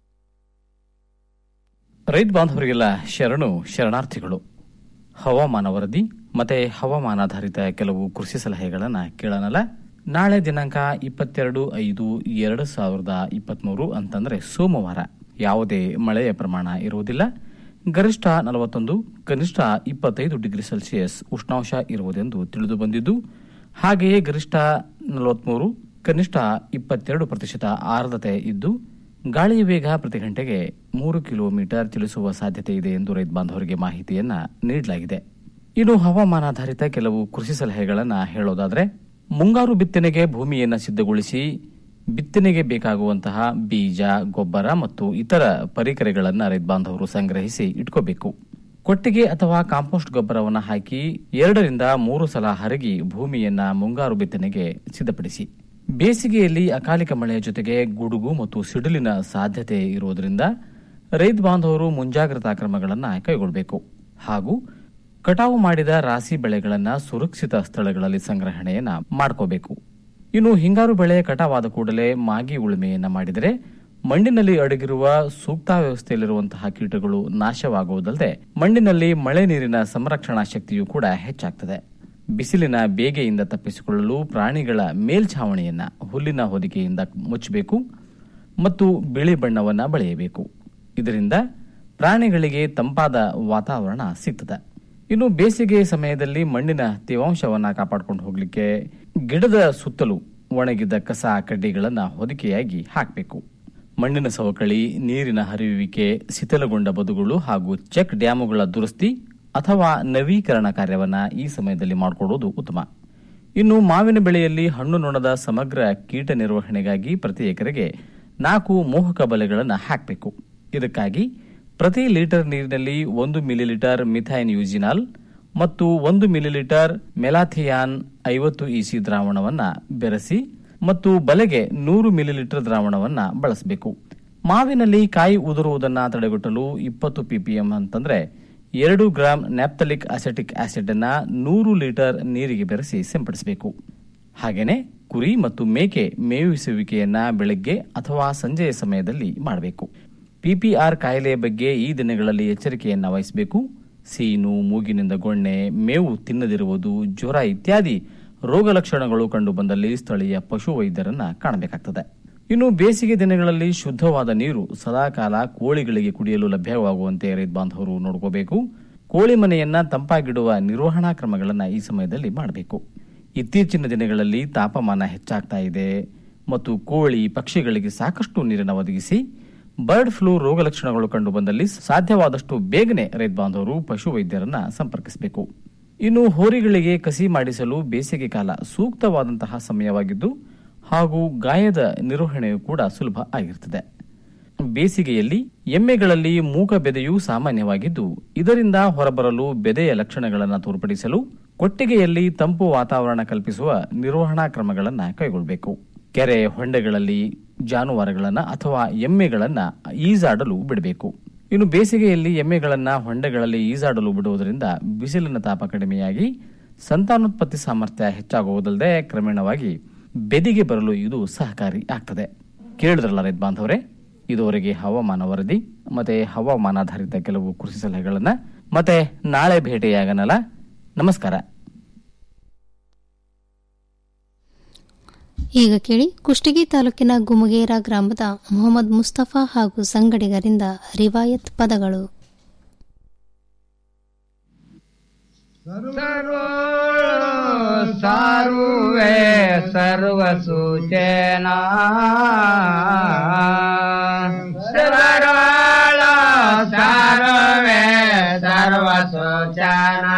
ರೈತ ಬಾಂಧವರಿಗೆಲ್ಲ ಶರಣು ಶರಣಾರ್ಥಿಗಳು ಹವಾಮಾನ ವರದಿ ಮತ್ತೆ ಹವಾಮಾನಾಧಾರಿತ ಕೆಲವು ಕೃಷಿ ಸಲಹೆಗಳನ್ನ ಕೇಳೋಣಲ್ಲ ನಾಳೆ ದಿನಾಂಕ ಇಪ್ಪತ್ತೆರಡು ಐದು ಎರಡು ಸಾವಿರದ ಇಪ್ಪತ್ಮೂರು ಅಂತಂದ್ರೆ ಸೋಮವಾರ ಯಾವುದೇ ಮಳೆಯ ಪ್ರಮಾಣ ಇರುವುದಿಲ್ಲ ಗರಿಷ್ಠ ನಲವತ್ತೊಂದು ಕನಿಷ್ಠ ಇಪ್ಪತ್ತೈದು ಡಿಗ್ರಿ ಸೆಲ್ಸಿಯಸ್ ಉಷ್ಣಾಂಶ ಇರುವುದೆಂದು ತಿಳಿದು ಬಂದಿದ್ದು ಹಾಗೆಯೇ ಗರಿಷ್ಠ ನಲವತ್ಮೂರು ಕನಿಷ್ಠ ಇಪ್ಪತ್ತೆರಡು ಪ್ರತಿಶತ ಆರ್ದ್ರತೆ ಇದ್ದು ಗಾಳಿಯ ವೇಗ ಪ್ರತಿ ಗಂಟೆಗೆ ಮೂರು ಕಿಲೋಮೀಟರ್ ಚಲಿಸುವ ಸಾಧ್ಯತೆ ಇದೆ ಎಂದು ರೈತ ಬಾಂಧವರಿಗೆ ಮಾಹಿತಿಯನ್ನ ನೀಡಲಾಗಿದೆ ಇನ್ನು ಹವಾಮಾನಾಧಾರಿತ ಕೆಲವು ಕೃಷಿ ಸಲಹೆಗಳನ್ನ ಹೇಳೋದಾದ್ರೆ ಮುಂಗಾರು ಬಿತ್ತನೆಗೆ ಭೂಮಿಯನ್ನ ಸಿದ್ಧಗೊಳಿಸಿ ಬಿತ್ತನೆಗೆ ಬೇಕಾಗುವಂತಹ ಬೀಜ ಗೊಬ್ಬರ ಮತ್ತು ಇತರ ಪರಿಕರಗಳನ್ನ ರೈತ ಬಾಂಧವರು ಸಂಗ್ರಹಿಸಿ ಇಟ್ಕೋಬೇಕು ಕೊಟ್ಟಿಗೆ ಅಥವಾ ಕಾಂಪೋಸ್ಟ್ ಗೊಬ್ಬರವನ್ನು ಹಾಕಿ ಎರಡರಿಂದ ಮೂರು ಸಲ ಹರಗಿ ಭೂಮಿಯನ್ನ ಮುಂಗಾರು ಬಿತ್ತನೆಗೆ ಸಿದ್ಧಪಡಿಸಿ ಬೇಸಿಗೆಯಲ್ಲಿ ಅಕಾಲಿಕ ಮಳೆಯ ಜೊತೆಗೆ ಗುಡುಗು ಮತ್ತು ಸಿಡಿಲಿನ ಸಾಧ್ಯತೆ ಇರುವುದರಿಂದ ರೈತ ಬಾಂಧವರು ಮುಂಜಾಗ್ರತಾ ಕ್ರಮಗಳನ್ನು ಕೈಗೊಳ್ಳಬೇಕು ಹಾಗೂ ಕಟಾವು ಮಾಡಿದ ರಾಸಿ ಬೆಳೆಗಳನ್ನ ಸುರಕ್ಷಿತ ಸ್ಥಳಗಳಲ್ಲಿ ಸಂಗ್ರಹಣೆಯನ್ನ ಮಾಡ್ಕೋಬೇಕು ಇನ್ನು ಹಿಂಗಾರು ಬೆಳೆ ಕಟಾವಾದ ಕೂಡಲೇ ಮಾಗಿ ಉಳುಮೆಯನ್ನ ಮಾಡಿದರೆ ಮಣ್ಣಿನಲ್ಲಿ ಅಡಗಿರುವ ಸೂಕ್ತ ವ್ಯವಸ್ಥೆಯಲ್ಲಿರುವಂತಹ ಕೀಟಗಳು ನಾಶವಾಗುವುದಲ್ಲದೆ ಮಣ್ಣಿನಲ್ಲಿ ಮಳೆ ನೀರಿನ ಸಂರಕ್ಷಣಾ ಶಕ್ತಿಯೂ ಕೂಡ ಹೆಚ್ಚಾಗ್ತದೆ ಬಿಸಿಲಿನ ಬೇಗೆಯಿಂದ ತಪ್ಪಿಸಿಕೊಳ್ಳಲು ಪ್ರಾಣಿಗಳ ಮೇಲ್ಛಾವಣಿಯನ್ನ ಹುಲ್ಲಿನ ಹೊದಿಕೆಯಿಂದ ಮುಚ್ಚಬೇಕು ಮತ್ತು ಬಿಳಿ ಬಣ್ಣವನ್ನ ಬಳೆಯಬೇಕು ಇದರಿಂದ ಪ್ರಾಣಿಗಳಿಗೆ ತಂಪಾದ ವಾತಾವರಣ ಸಿಗ್ತದೆ ಇನ್ನು ಬೇಸಿಗೆ ಸಮಯದಲ್ಲಿ ಮಣ್ಣಿನ ತೇವಾಂಶವನ್ನ ಕಾಪಾಡಿಕೊಂಡು ಹೋಗ್ಲಿಕ್ಕೆ ಗಿಡದ ಸುತ್ತಲೂ ಒಣಗಿದ ಕಸ ಕಡ್ಡಿಗಳನ್ನ ಹೊದಿಕೆಯಾಗಿ ಹಾಕಬೇಕು ಮಣ್ಣಿನ ಸವಕಳಿ ನೀರಿನ ಹರಿಯುವಿಕೆ ಶಿಥಿಲಗೊಂಡ ಬದುಗಳು ಹಾಗೂ ಚೆಕ್ ಡ್ಯಾಮುಗಳ ದುರಸ್ತಿ ಅಥವಾ ನವೀಕರಣ ಕಾರ್ಯವನ್ನ ಈ ಸಮಯದಲ್ಲಿ ಮಾಡಿಕೊಡುವುದು ಉತ್ತಮ ಇನ್ನು ಮಾವಿನ ಬೆಳೆಯಲ್ಲಿ ಹಣ್ಣು ನೊಣದ ಸಮಗ್ರ ಕೀಟ ನಿರ್ವಹಣೆಗಾಗಿ ಪ್ರತಿ ಎಕರೆಗೆ ನಾಲ್ಕು ಮೋಹಕ ಬಲೆಗಳನ್ನು ಹಾಕಬೇಕು ಇದಕ್ಕಾಗಿ ಪ್ರತಿ ಲೀಟರ್ ನೀರಿನಲ್ಲಿ ಒಂದು ಮಿಲಿಲೀಟರ್ ಮಿಥೈನ್ ಯೂಜಿನಾಲ್ ಮತ್ತು ಒಂದು ಮಿಲಿಲೀಟರ್ ಮೆಲಾಥಿಯಾನ್ ಐವತ್ತು ಇಸಿ ದ್ರಾವಣವನ್ನ ಬೆರೆಸಿ ಮತ್ತು ಬಲೆಗೆ ನೂರು ಮಿಲಿಲೀಟರ್ ದ್ರಾವಣವನ್ನ ಬಳಸಬೇಕು ಮಾವಿನಲ್ಲಿ ಕಾಯಿ ಉದುರುವುದನ್ನ ತಡೆಗಟ್ಟಲು ಇಪ್ಪತ್ತು ಪಿಪಿಎಂ ಅಂತಂದ್ರೆ ಎರಡು ಗ್ರಾಂ ನ್ಯಾಪ್ತಲಿಕ್ ಅಸೆಟಿಕ್ ಆಸಿಡ್ ಅನ್ನ ನೂರು ಲೀಟರ್ ನೀರಿಗೆ ಬೆರೆಸಿ ಸಿಂಪಡಿಸಬೇಕು ಹಾಗೇನೆ ಕುರಿ ಮತ್ತು ಮೇಕೆ ಮೇವಿಸುವಿಕೆಯನ್ನ ಬೆಳಗ್ಗೆ ಅಥವಾ ಸಂಜೆಯ ಸಮಯದಲ್ಲಿ ಮಾಡಬೇಕು ಪಿಪಿಆರ್ ಕಾಯಿಲೆಯ ಬಗ್ಗೆ ಈ ದಿನಗಳಲ್ಲಿ ಎಚ್ಚರಿಕೆಯನ್ನ ವಹಿಸಬೇಕು ಸೀನು ಮೂಗಿನಿಂದ ಗೊಣ್ಣೆ ಮೇವು ತಿನ್ನದಿರುವುದು ಜ್ವರ ಇತ್ಯಾದಿ ರೋಗ ಲಕ್ಷಣಗಳು ಕಂಡು ಬಂದಲ್ಲಿ ಸ್ಥಳೀಯ ಪಶು ವೈದ್ಯರನ್ನ ಕಾಣಬೇಕಾಗ್ತದೆ ಇನ್ನು ಬೇಸಿಗೆ ದಿನಗಳಲ್ಲಿ ಶುದ್ಧವಾದ ನೀರು ಸದಾಕಾಲ ಕೋಳಿಗಳಿಗೆ ಕುಡಿಯಲು ಲಭ್ಯವಾಗುವಂತೆ ರೈತ ಬಾಂಧವರು ನೋಡ್ಕೋಬೇಕು ಕೋಳಿ ಮನೆಯನ್ನ ತಂಪಾಗಿಡುವ ನಿರ್ವಹಣಾ ಕ್ರಮಗಳನ್ನ ಈ ಸಮಯದಲ್ಲಿ ಮಾಡಬೇಕು ಇತ್ತೀಚಿನ ದಿನಗಳಲ್ಲಿ ತಾಪಮಾನ ಹೆಚ್ಚಾಗ್ತಾ ಇದೆ ಮತ್ತು ಕೋಳಿ ಪಕ್ಷಿಗಳಿಗೆ ಸಾಕಷ್ಟು ನೀರನ್ನು ಒದಗಿಸಿ ಬರ್ಡ್ ಫ್ಲೂ ರೋಗ ಲಕ್ಷಣಗಳು ಕಂಡು ಬಂದಲ್ಲಿ ಸಾಧ್ಯವಾದಷ್ಟು ಬೇಗನೆ ರೈತ ಬಾಂಧವರು ಪಶು ವೈದ್ಯರನ್ನ ಸಂಪರ್ಕಿಸಬೇಕು ಇನ್ನು ಹೋರಿಗಳಿಗೆ ಕಸಿ ಮಾಡಿಸಲು ಬೇಸಿಗೆ ಕಾಲ ಸೂಕ್ತವಾದಂತಹ ಸಮಯವಾಗಿದ್ದು ಹಾಗೂ ಗಾಯದ ನಿರ್ವಹಣೆಯು ಕೂಡ ಸುಲಭ ಆಗಿರುತ್ತದೆ ಬೇಸಿಗೆಯಲ್ಲಿ ಎಮ್ಮೆಗಳಲ್ಲಿ ಮೂಕ ಬೆದೆಯು ಸಾಮಾನ್ಯವಾಗಿದ್ದು ಇದರಿಂದ ಹೊರಬರಲು ಬೆದೆಯ ಲಕ್ಷಣಗಳನ್ನು ತೋರ್ಪಡಿಸಲು ಕೊಟ್ಟಿಗೆಯಲ್ಲಿ ತಂಪು ವಾತಾವರಣ ಕಲ್ಪಿಸುವ ನಿರ್ವಹಣಾ ಕ್ರಮಗಳನ್ನು ಕೈಗೊಳ್ಳಬೇಕು ಕೆರೆ ಹೊಂಡೆಗಳಲ್ಲಿ ಜಾನುವಾರುಗಳನ್ನ ಅಥವಾ ಎಮ್ಮೆಗಳನ್ನ ಈಜಾಡಲು ಬಿಡಬೇಕು ಇನ್ನು ಬೇಸಿಗೆಯಲ್ಲಿ ಎಮ್ಮೆಗಳನ್ನ ಹೊಂಡೆಗಳಲ್ಲಿ ಈಜಾಡಲು ಬಿಡುವುದರಿಂದ ಬಿಸಿಲಿನ ತಾಪ ಕಡಿಮೆಯಾಗಿ ಸಂತಾನೋತ್ಪತ್ತಿ ಸಾಮರ್ಥ್ಯ ಹೆಚ್ಚಾಗುವುದಲ್ಲದೆ ಕ್ರಮೇಣವಾಗಿ ಬೆದಿಗೆ ಬರಲು ಇದು ಸಹಕಾರಿ ಆಗ್ತದೆ ಕೇಳಿದ್ರಲ್ಲ ರೈತ ಬಾಂಧವರೇ ಇದುವರೆಗೆ ಹವಾಮಾನ ವರದಿ ಮತ್ತೆ ಹವಾಮಾನಾಧಾರಿತ ಕೆಲವು ಕೃಷಿ ಸಲಹೆಗಳನ್ನ ಮತ್ತೆ ನಾಳೆ ಭೇಟಿಯಾಗನಲ್ಲ ನಮಸ್ಕಾರ ಈಗ ಕೇಳಿ ಕುಷ್ಟಗಿ ತಾಲೂಕಿನ ಗುಮಗೇರ ಗ್ರಾಮದ ಮೊಹಮ್ಮದ್ ಮುಸ್ತಫಾ ಹಾಗೂ ಸಂಗಡಿಗರಿಂದ ರಿವಾಯತ್ ಪದಗಳು ಸಾರುವೆ ಸರ್ವ ಸೂಚನಾ ಸರಳ ಸಾರುವೆ ಸರ್ವ ಸೂಚನಾ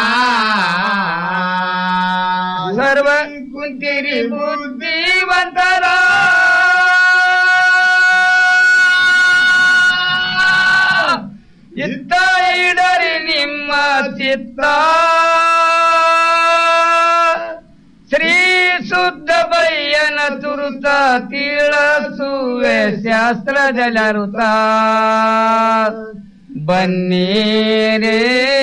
ಸರ್ವ ಕುಂತಿರಿ ಬುದ್ಧಿವಂತರ ಇತ್ತ ಇಡರಿ ನಿಮ್ಮ ಚಿತ್ತ ಶ್ರೀ ಶುದ್ಧ ಬಯ್ಯನ ತುರುತ ತಿಳಿಸುವೆ ಶಾಸ್ತ್ರದಲ್ಲರುತ ಬನ್ನೀರೇ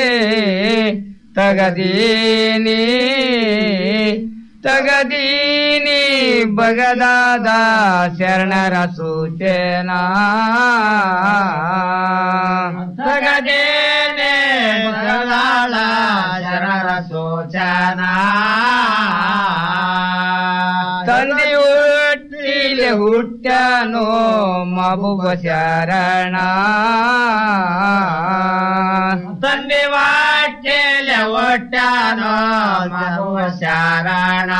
ತಗದೀನಿ ತಗದೀನಿ ಬಗದಾದ ಶರಣರ ಸೂಚನಾ ತಗದೇನೆ ಬಗದಾಳ ಶರಣರ ಸೂಚನಾ ತಂದೆ ಹುಟ್ಟಿಲೆ ಹುಟ್ಟನೋ ಮಬುಬ ಶರಣ ತಂದೆ ವಾಟೆಲೆ ಒಟ್ಟನೋ ಮಬುಬ ಶರಣ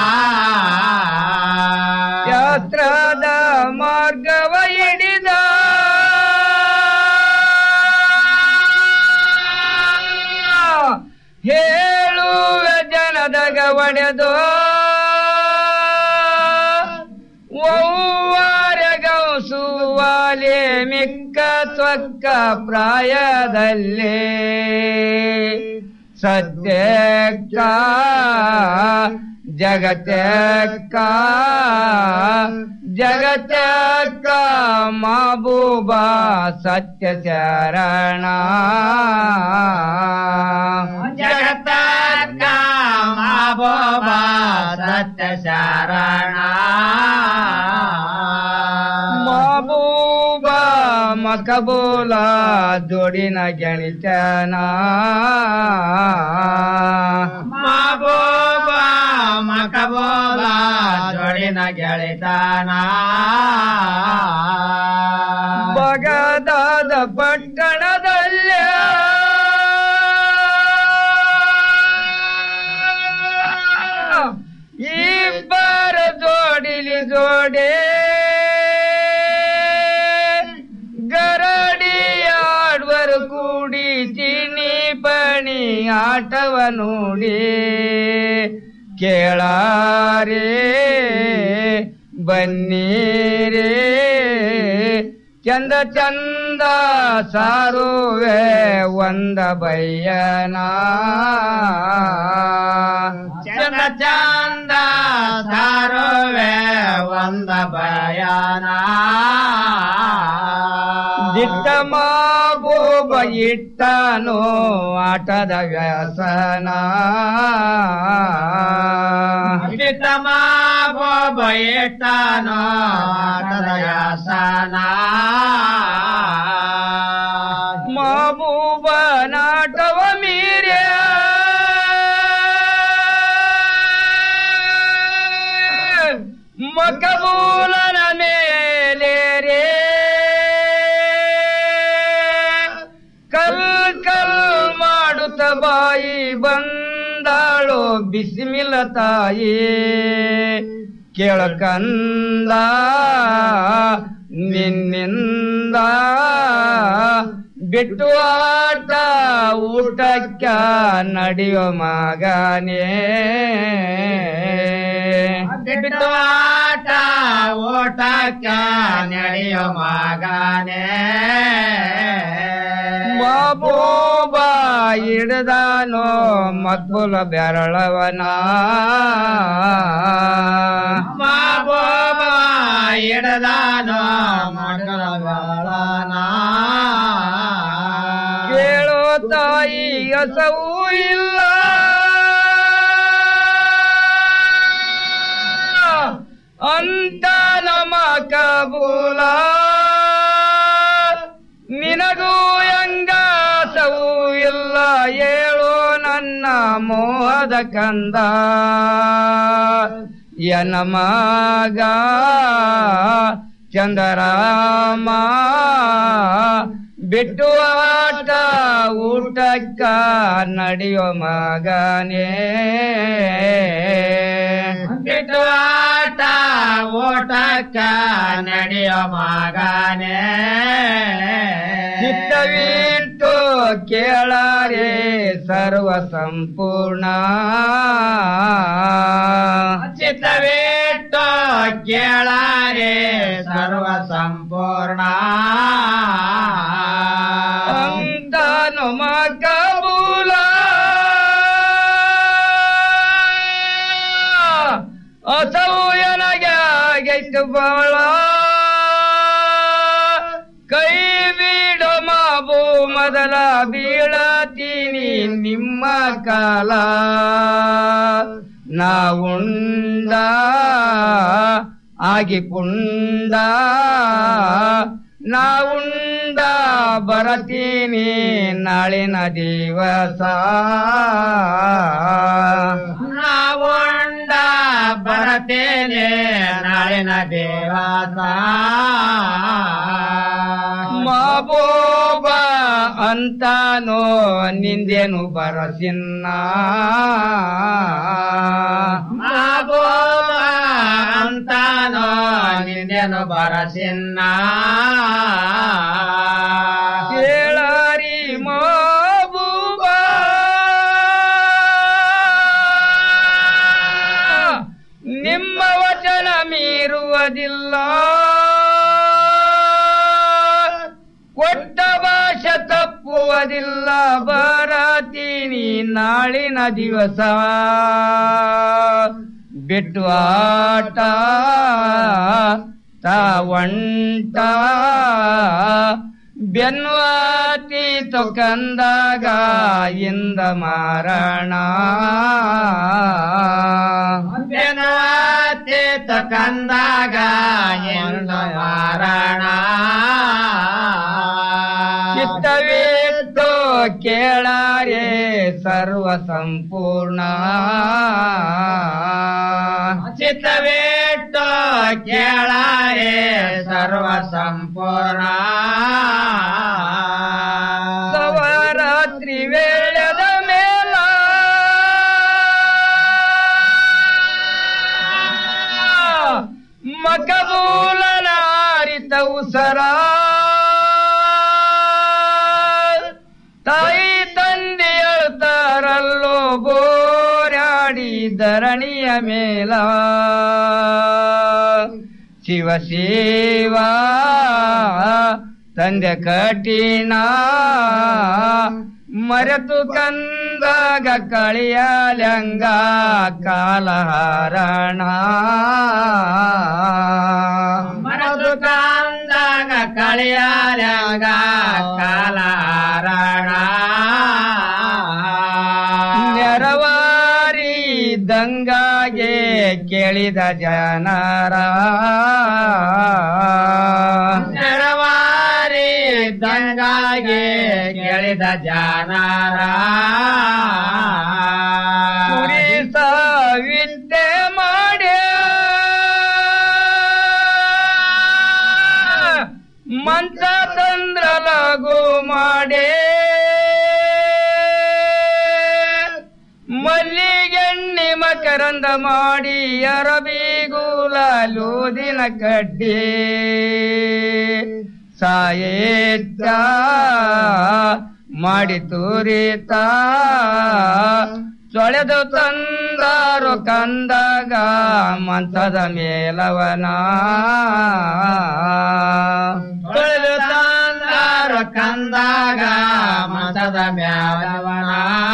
ಶಾಸ್ತ್ರದ ಮಾರ್ಗವ ಹಿಡಿದ ಹೇಳುವೆ ಜನದಗ ಒಡೆದು ಸುವಾಲೆ ಮಿಕ್ಕ ತ್ವಕ್ಕ ಪ್ರಾಯದಲ್ಲಿ ಸತ್ಯಕ್ಕ ಜಗತ್ಯಕ್ಕ ಜಗತ್ಯಕ್ಕ ಮಾಬೂಬಾ ಸತ್ಯ ಚರಣ ಜಗತ್ತಕ್ಕ ಮಾಬೂಬಾ ಸತ್ಯ ಶರಣ ಮಾಬೂಬ ಮಕಬೋಲ ಜೋಡಿನ ಗೆಣಿತನ ಮಾಬೂಬ ಮಕಬೋಲ ಜೋಡಿನ ಗೆಳಿತನ ಬಗದಾದ ಪಟ್ಟಣದಲ್ಲೇ ಇಬ್ಬರ ಜೋಡಿಲಿ ಜೋಡೆ ಗರಡಿ ಆಡ್ವರು ಕೂಡಿ ಚಿನಿ ಪಣಿ ಆಟವ ನೋಡಿ ಕೇಳಾರೇ ಬನ್ನೀರೇ ಚಂದ ಚಂದ ಸಾರುವೆ ಒಂದ ಬಯ್ಯನ ಚಂದ ಚಂದ ಸಾರುವೆ ಒಂದ ಬಯನ ದಿಟ್ಟ ಮಾಬೋಬ ಇಟ್ಟನು ಆಟದ ವ್ಯಸನ ದಿಟ್ಟ ಮಾಬೋಬ ಇಟ್ಟನು ಆಟದ ವ್ಯಸನ ಮಾಬೂಬ ನಾಟವ ಮೀರ್ಯ ಮಕಬೂಲನ ಮೇಲೆ ರೇ ಕಲ್ ಕಲ್ ಮಾಡುತ್ತ ಬಾಯಿ ಬಂದಾಳು ಬಿಸಿಮಿಲ ತಾಯಿ ಕೇಳಕಂದ ನಿನ್ನಿಂದ ಬಿಟ್ಟು ಆಟ ಊಟಕ್ಕ ನಡೆಯೋ ಮಗನೇ ಬಿಟ್ಟು ಆಟ ಊಟಕ್ಕ ನಡೆಯೋ ಮಗನೇ ಬಾಬೂಬ ಹಿಡ್ದಾನೋ ಮಕ್ಕಳ ಬೆರಳವನ ಬಾಬೂಬ ಹಿಡ್ದಾನೋ ಮಕ್ಕಳ ಬೆರಳನ ಕೇಳೋ ತಾಯಿ ಹಸವೂ ಇಲ್ಲ ಅಂತ ನಮ ಕಬೂಲ ನಿನಗೂ ಎಂಗಾಸವೂ ಇಲ್ಲ ಹೇಳು ನನ್ನ ಮೋಹದ ಕಂದ ಯನ ಮಗ ಚಂದರಾಮ ಬಿಟ್ಟು ಆಟ ಊಟಕ್ಕ ನಡೆಯೋ ಮಗನೇ ಬಿಟ್ಟು ಆಟ ಓಟಕ್ಕ ನಡೆಯೋ ಮಗನೇ ಚಿತ್ತವಿಟ್ಟು ಕೇಳಾರೆ ಸರ್ವ ಸಂಪೂರ್ಣ ಚಿತ್ತವಿಟ್ಟು ಕೇಳಾರೆ ಸರ್ವ ಸಂಪೂರ್ಣ ಅಂತಾನು ಮಕಬೂಲ ಅಸೌಯನಗೆ ಆಗೈತು ಬಾಳ ಕೈ ಬಿಡ ಮಾಬು ಮೊದಲ ಬೀಳತೀನಿ ನಿಮ್ಮ ಕಾಲ ನಾವುಂಡ ಆಗಿ ಪುಂಡ ನಾವುಂಡ ಬರತೀನಿ ನಾಳಿನ ದಿವಸ ನಾವುಂಡ ಬರತೇನೆ ನಾಳಿನ ದೇವಸ ಮಾಬೋಬ ಅಂತಾನೋ ನಿಂದೇನು ಬರಸಿನ್ನ ಮಾಬೋಬ ಅಂತಾನೋ ನಿಂದೇನು ಬರಸಿನ್ನ ಕೇಳಾರಿ ಮಾಬೂಬ ನಿಮ್ಮ ವಚನ ಮೀರುವುದಿಲ್ಲ ಕೊಟ್ಟ ಭಾಷೆ ತಪ್ಪುವುದಿಲ್ಲ ಬರತೀನಿ ನಾಳಿನ ದಿವಸ ಬಿಟ್ಟು ಆಟ ತಾವಂಟ ಬೆನ್ವಾತೀತು ಕಂದಾಗ ಇಂದ ಮಾರಣ ಬೆನವಾತೀತ ಕಂದಾಗ ಎಂದು ಮಾರಣ ಚಿತ್ತವಿತ್ತು ಕೇಳಾರೆ ಸರ್ವ ಸಂಪೂರ್ಣ ಚಿತ್ತವಿಟ್ಟು ಕೇಳಾರೆ ಸರ್ವ ಸಂಪೂರ್ಣ ಸವರಾತ್ರಿ ವೇಳದ ಮೇಲ ಮಕಬೂಲನಾರಿತ ಉಸರ ತಾಯಿ ತಂದೆ ಅಳ್ತಾರಲ್ಲೋ ಬೋರಾಡಿ ಧರಣಿಯ ಮೇಲ ಶಿವ ಶಿವ ತಂದೆ ಕಠಿಣ ಮರೆತು ಕಂದಾಗ ಕಳಿಯಲಂಗ ಕಾಲಹರಣ ಮನದು ಕಂದಾಗ ಕಳಿಯಾರ್ಯಾಗ ಕಾಲಾರಣ ನೆರವಾರಿ ದಂಗಾಗೆ ಕೇಳಿದ ಜನರ ನೆರವಾರಿ ದಂಗಾಗಿ ಕೇಳಿದ ಜಾನಾರ ಕುರಿ ಸಾವಿದ್ದೆ ಮಾಡಿ ಮಂಚ ತಂದ್ರ ಲಘು ಮಾಡಿ ಮಲ್ಲಿಗೆಣ್ಣಿ ಮಕರಂದ ಮಾಡಿ ಅರಬಿಗೂಲ ಲೂದಿನ ಕಡ್ಡಿ ಸಾಯೇತ್ತ ಮಾಡಿ ತೂರಿತ ತೊಳೆದು ತಂದಾರು ಕಂದಾಗ ಮಂಚದ ಮೇಲವನ ತೊಳೆದು ತಂದಾರು ಕಂದಾಗ ಮತದ ಮ್ಯಾಲವನ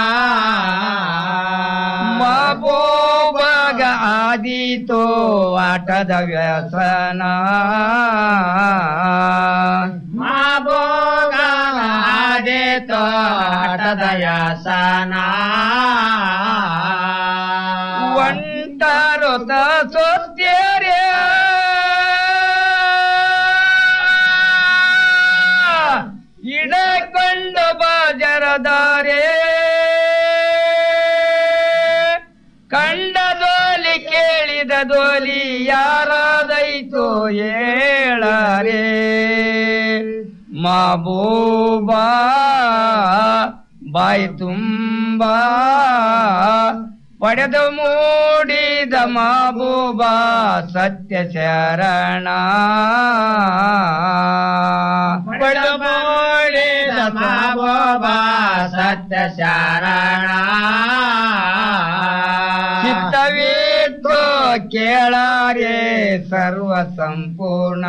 ಮಬೋಬಗ ಆದೀತೋ ಆಟದ ವ್ಯಸನ ಮಾಬೋಗ ಆದೇತೋ ಆಟದ ಯಾಸನ ಒಂಟಾರು ಸೊತ್ಯರೇ ಇಡಕೊಂಡು ಬಾಜರದಾರೆ ಕಂಡದೋಲಿ ಕೇಳಿದ ಪಡೆದೋಲಿ ಯಾರಾದೈತು ಹೇಳರೆ ಮಾಬೂಬಾ ಬಾಯಿ ತುಂಬಾ ಪಡೆದು ಮೂಡಿದ ಮಾಬೂಬಾ ಸತ್ಯ ಶರಣ ಪಡೆದು ಮೂಡಿದ ಮಾಬೋಬಾ ಸತ್ಯ ಶರಣ ಚಿತ್ತವಿತ್ತು ಕೇಳಾರೆ ಸರ್ವ ಸಂಪೂರ್ಣ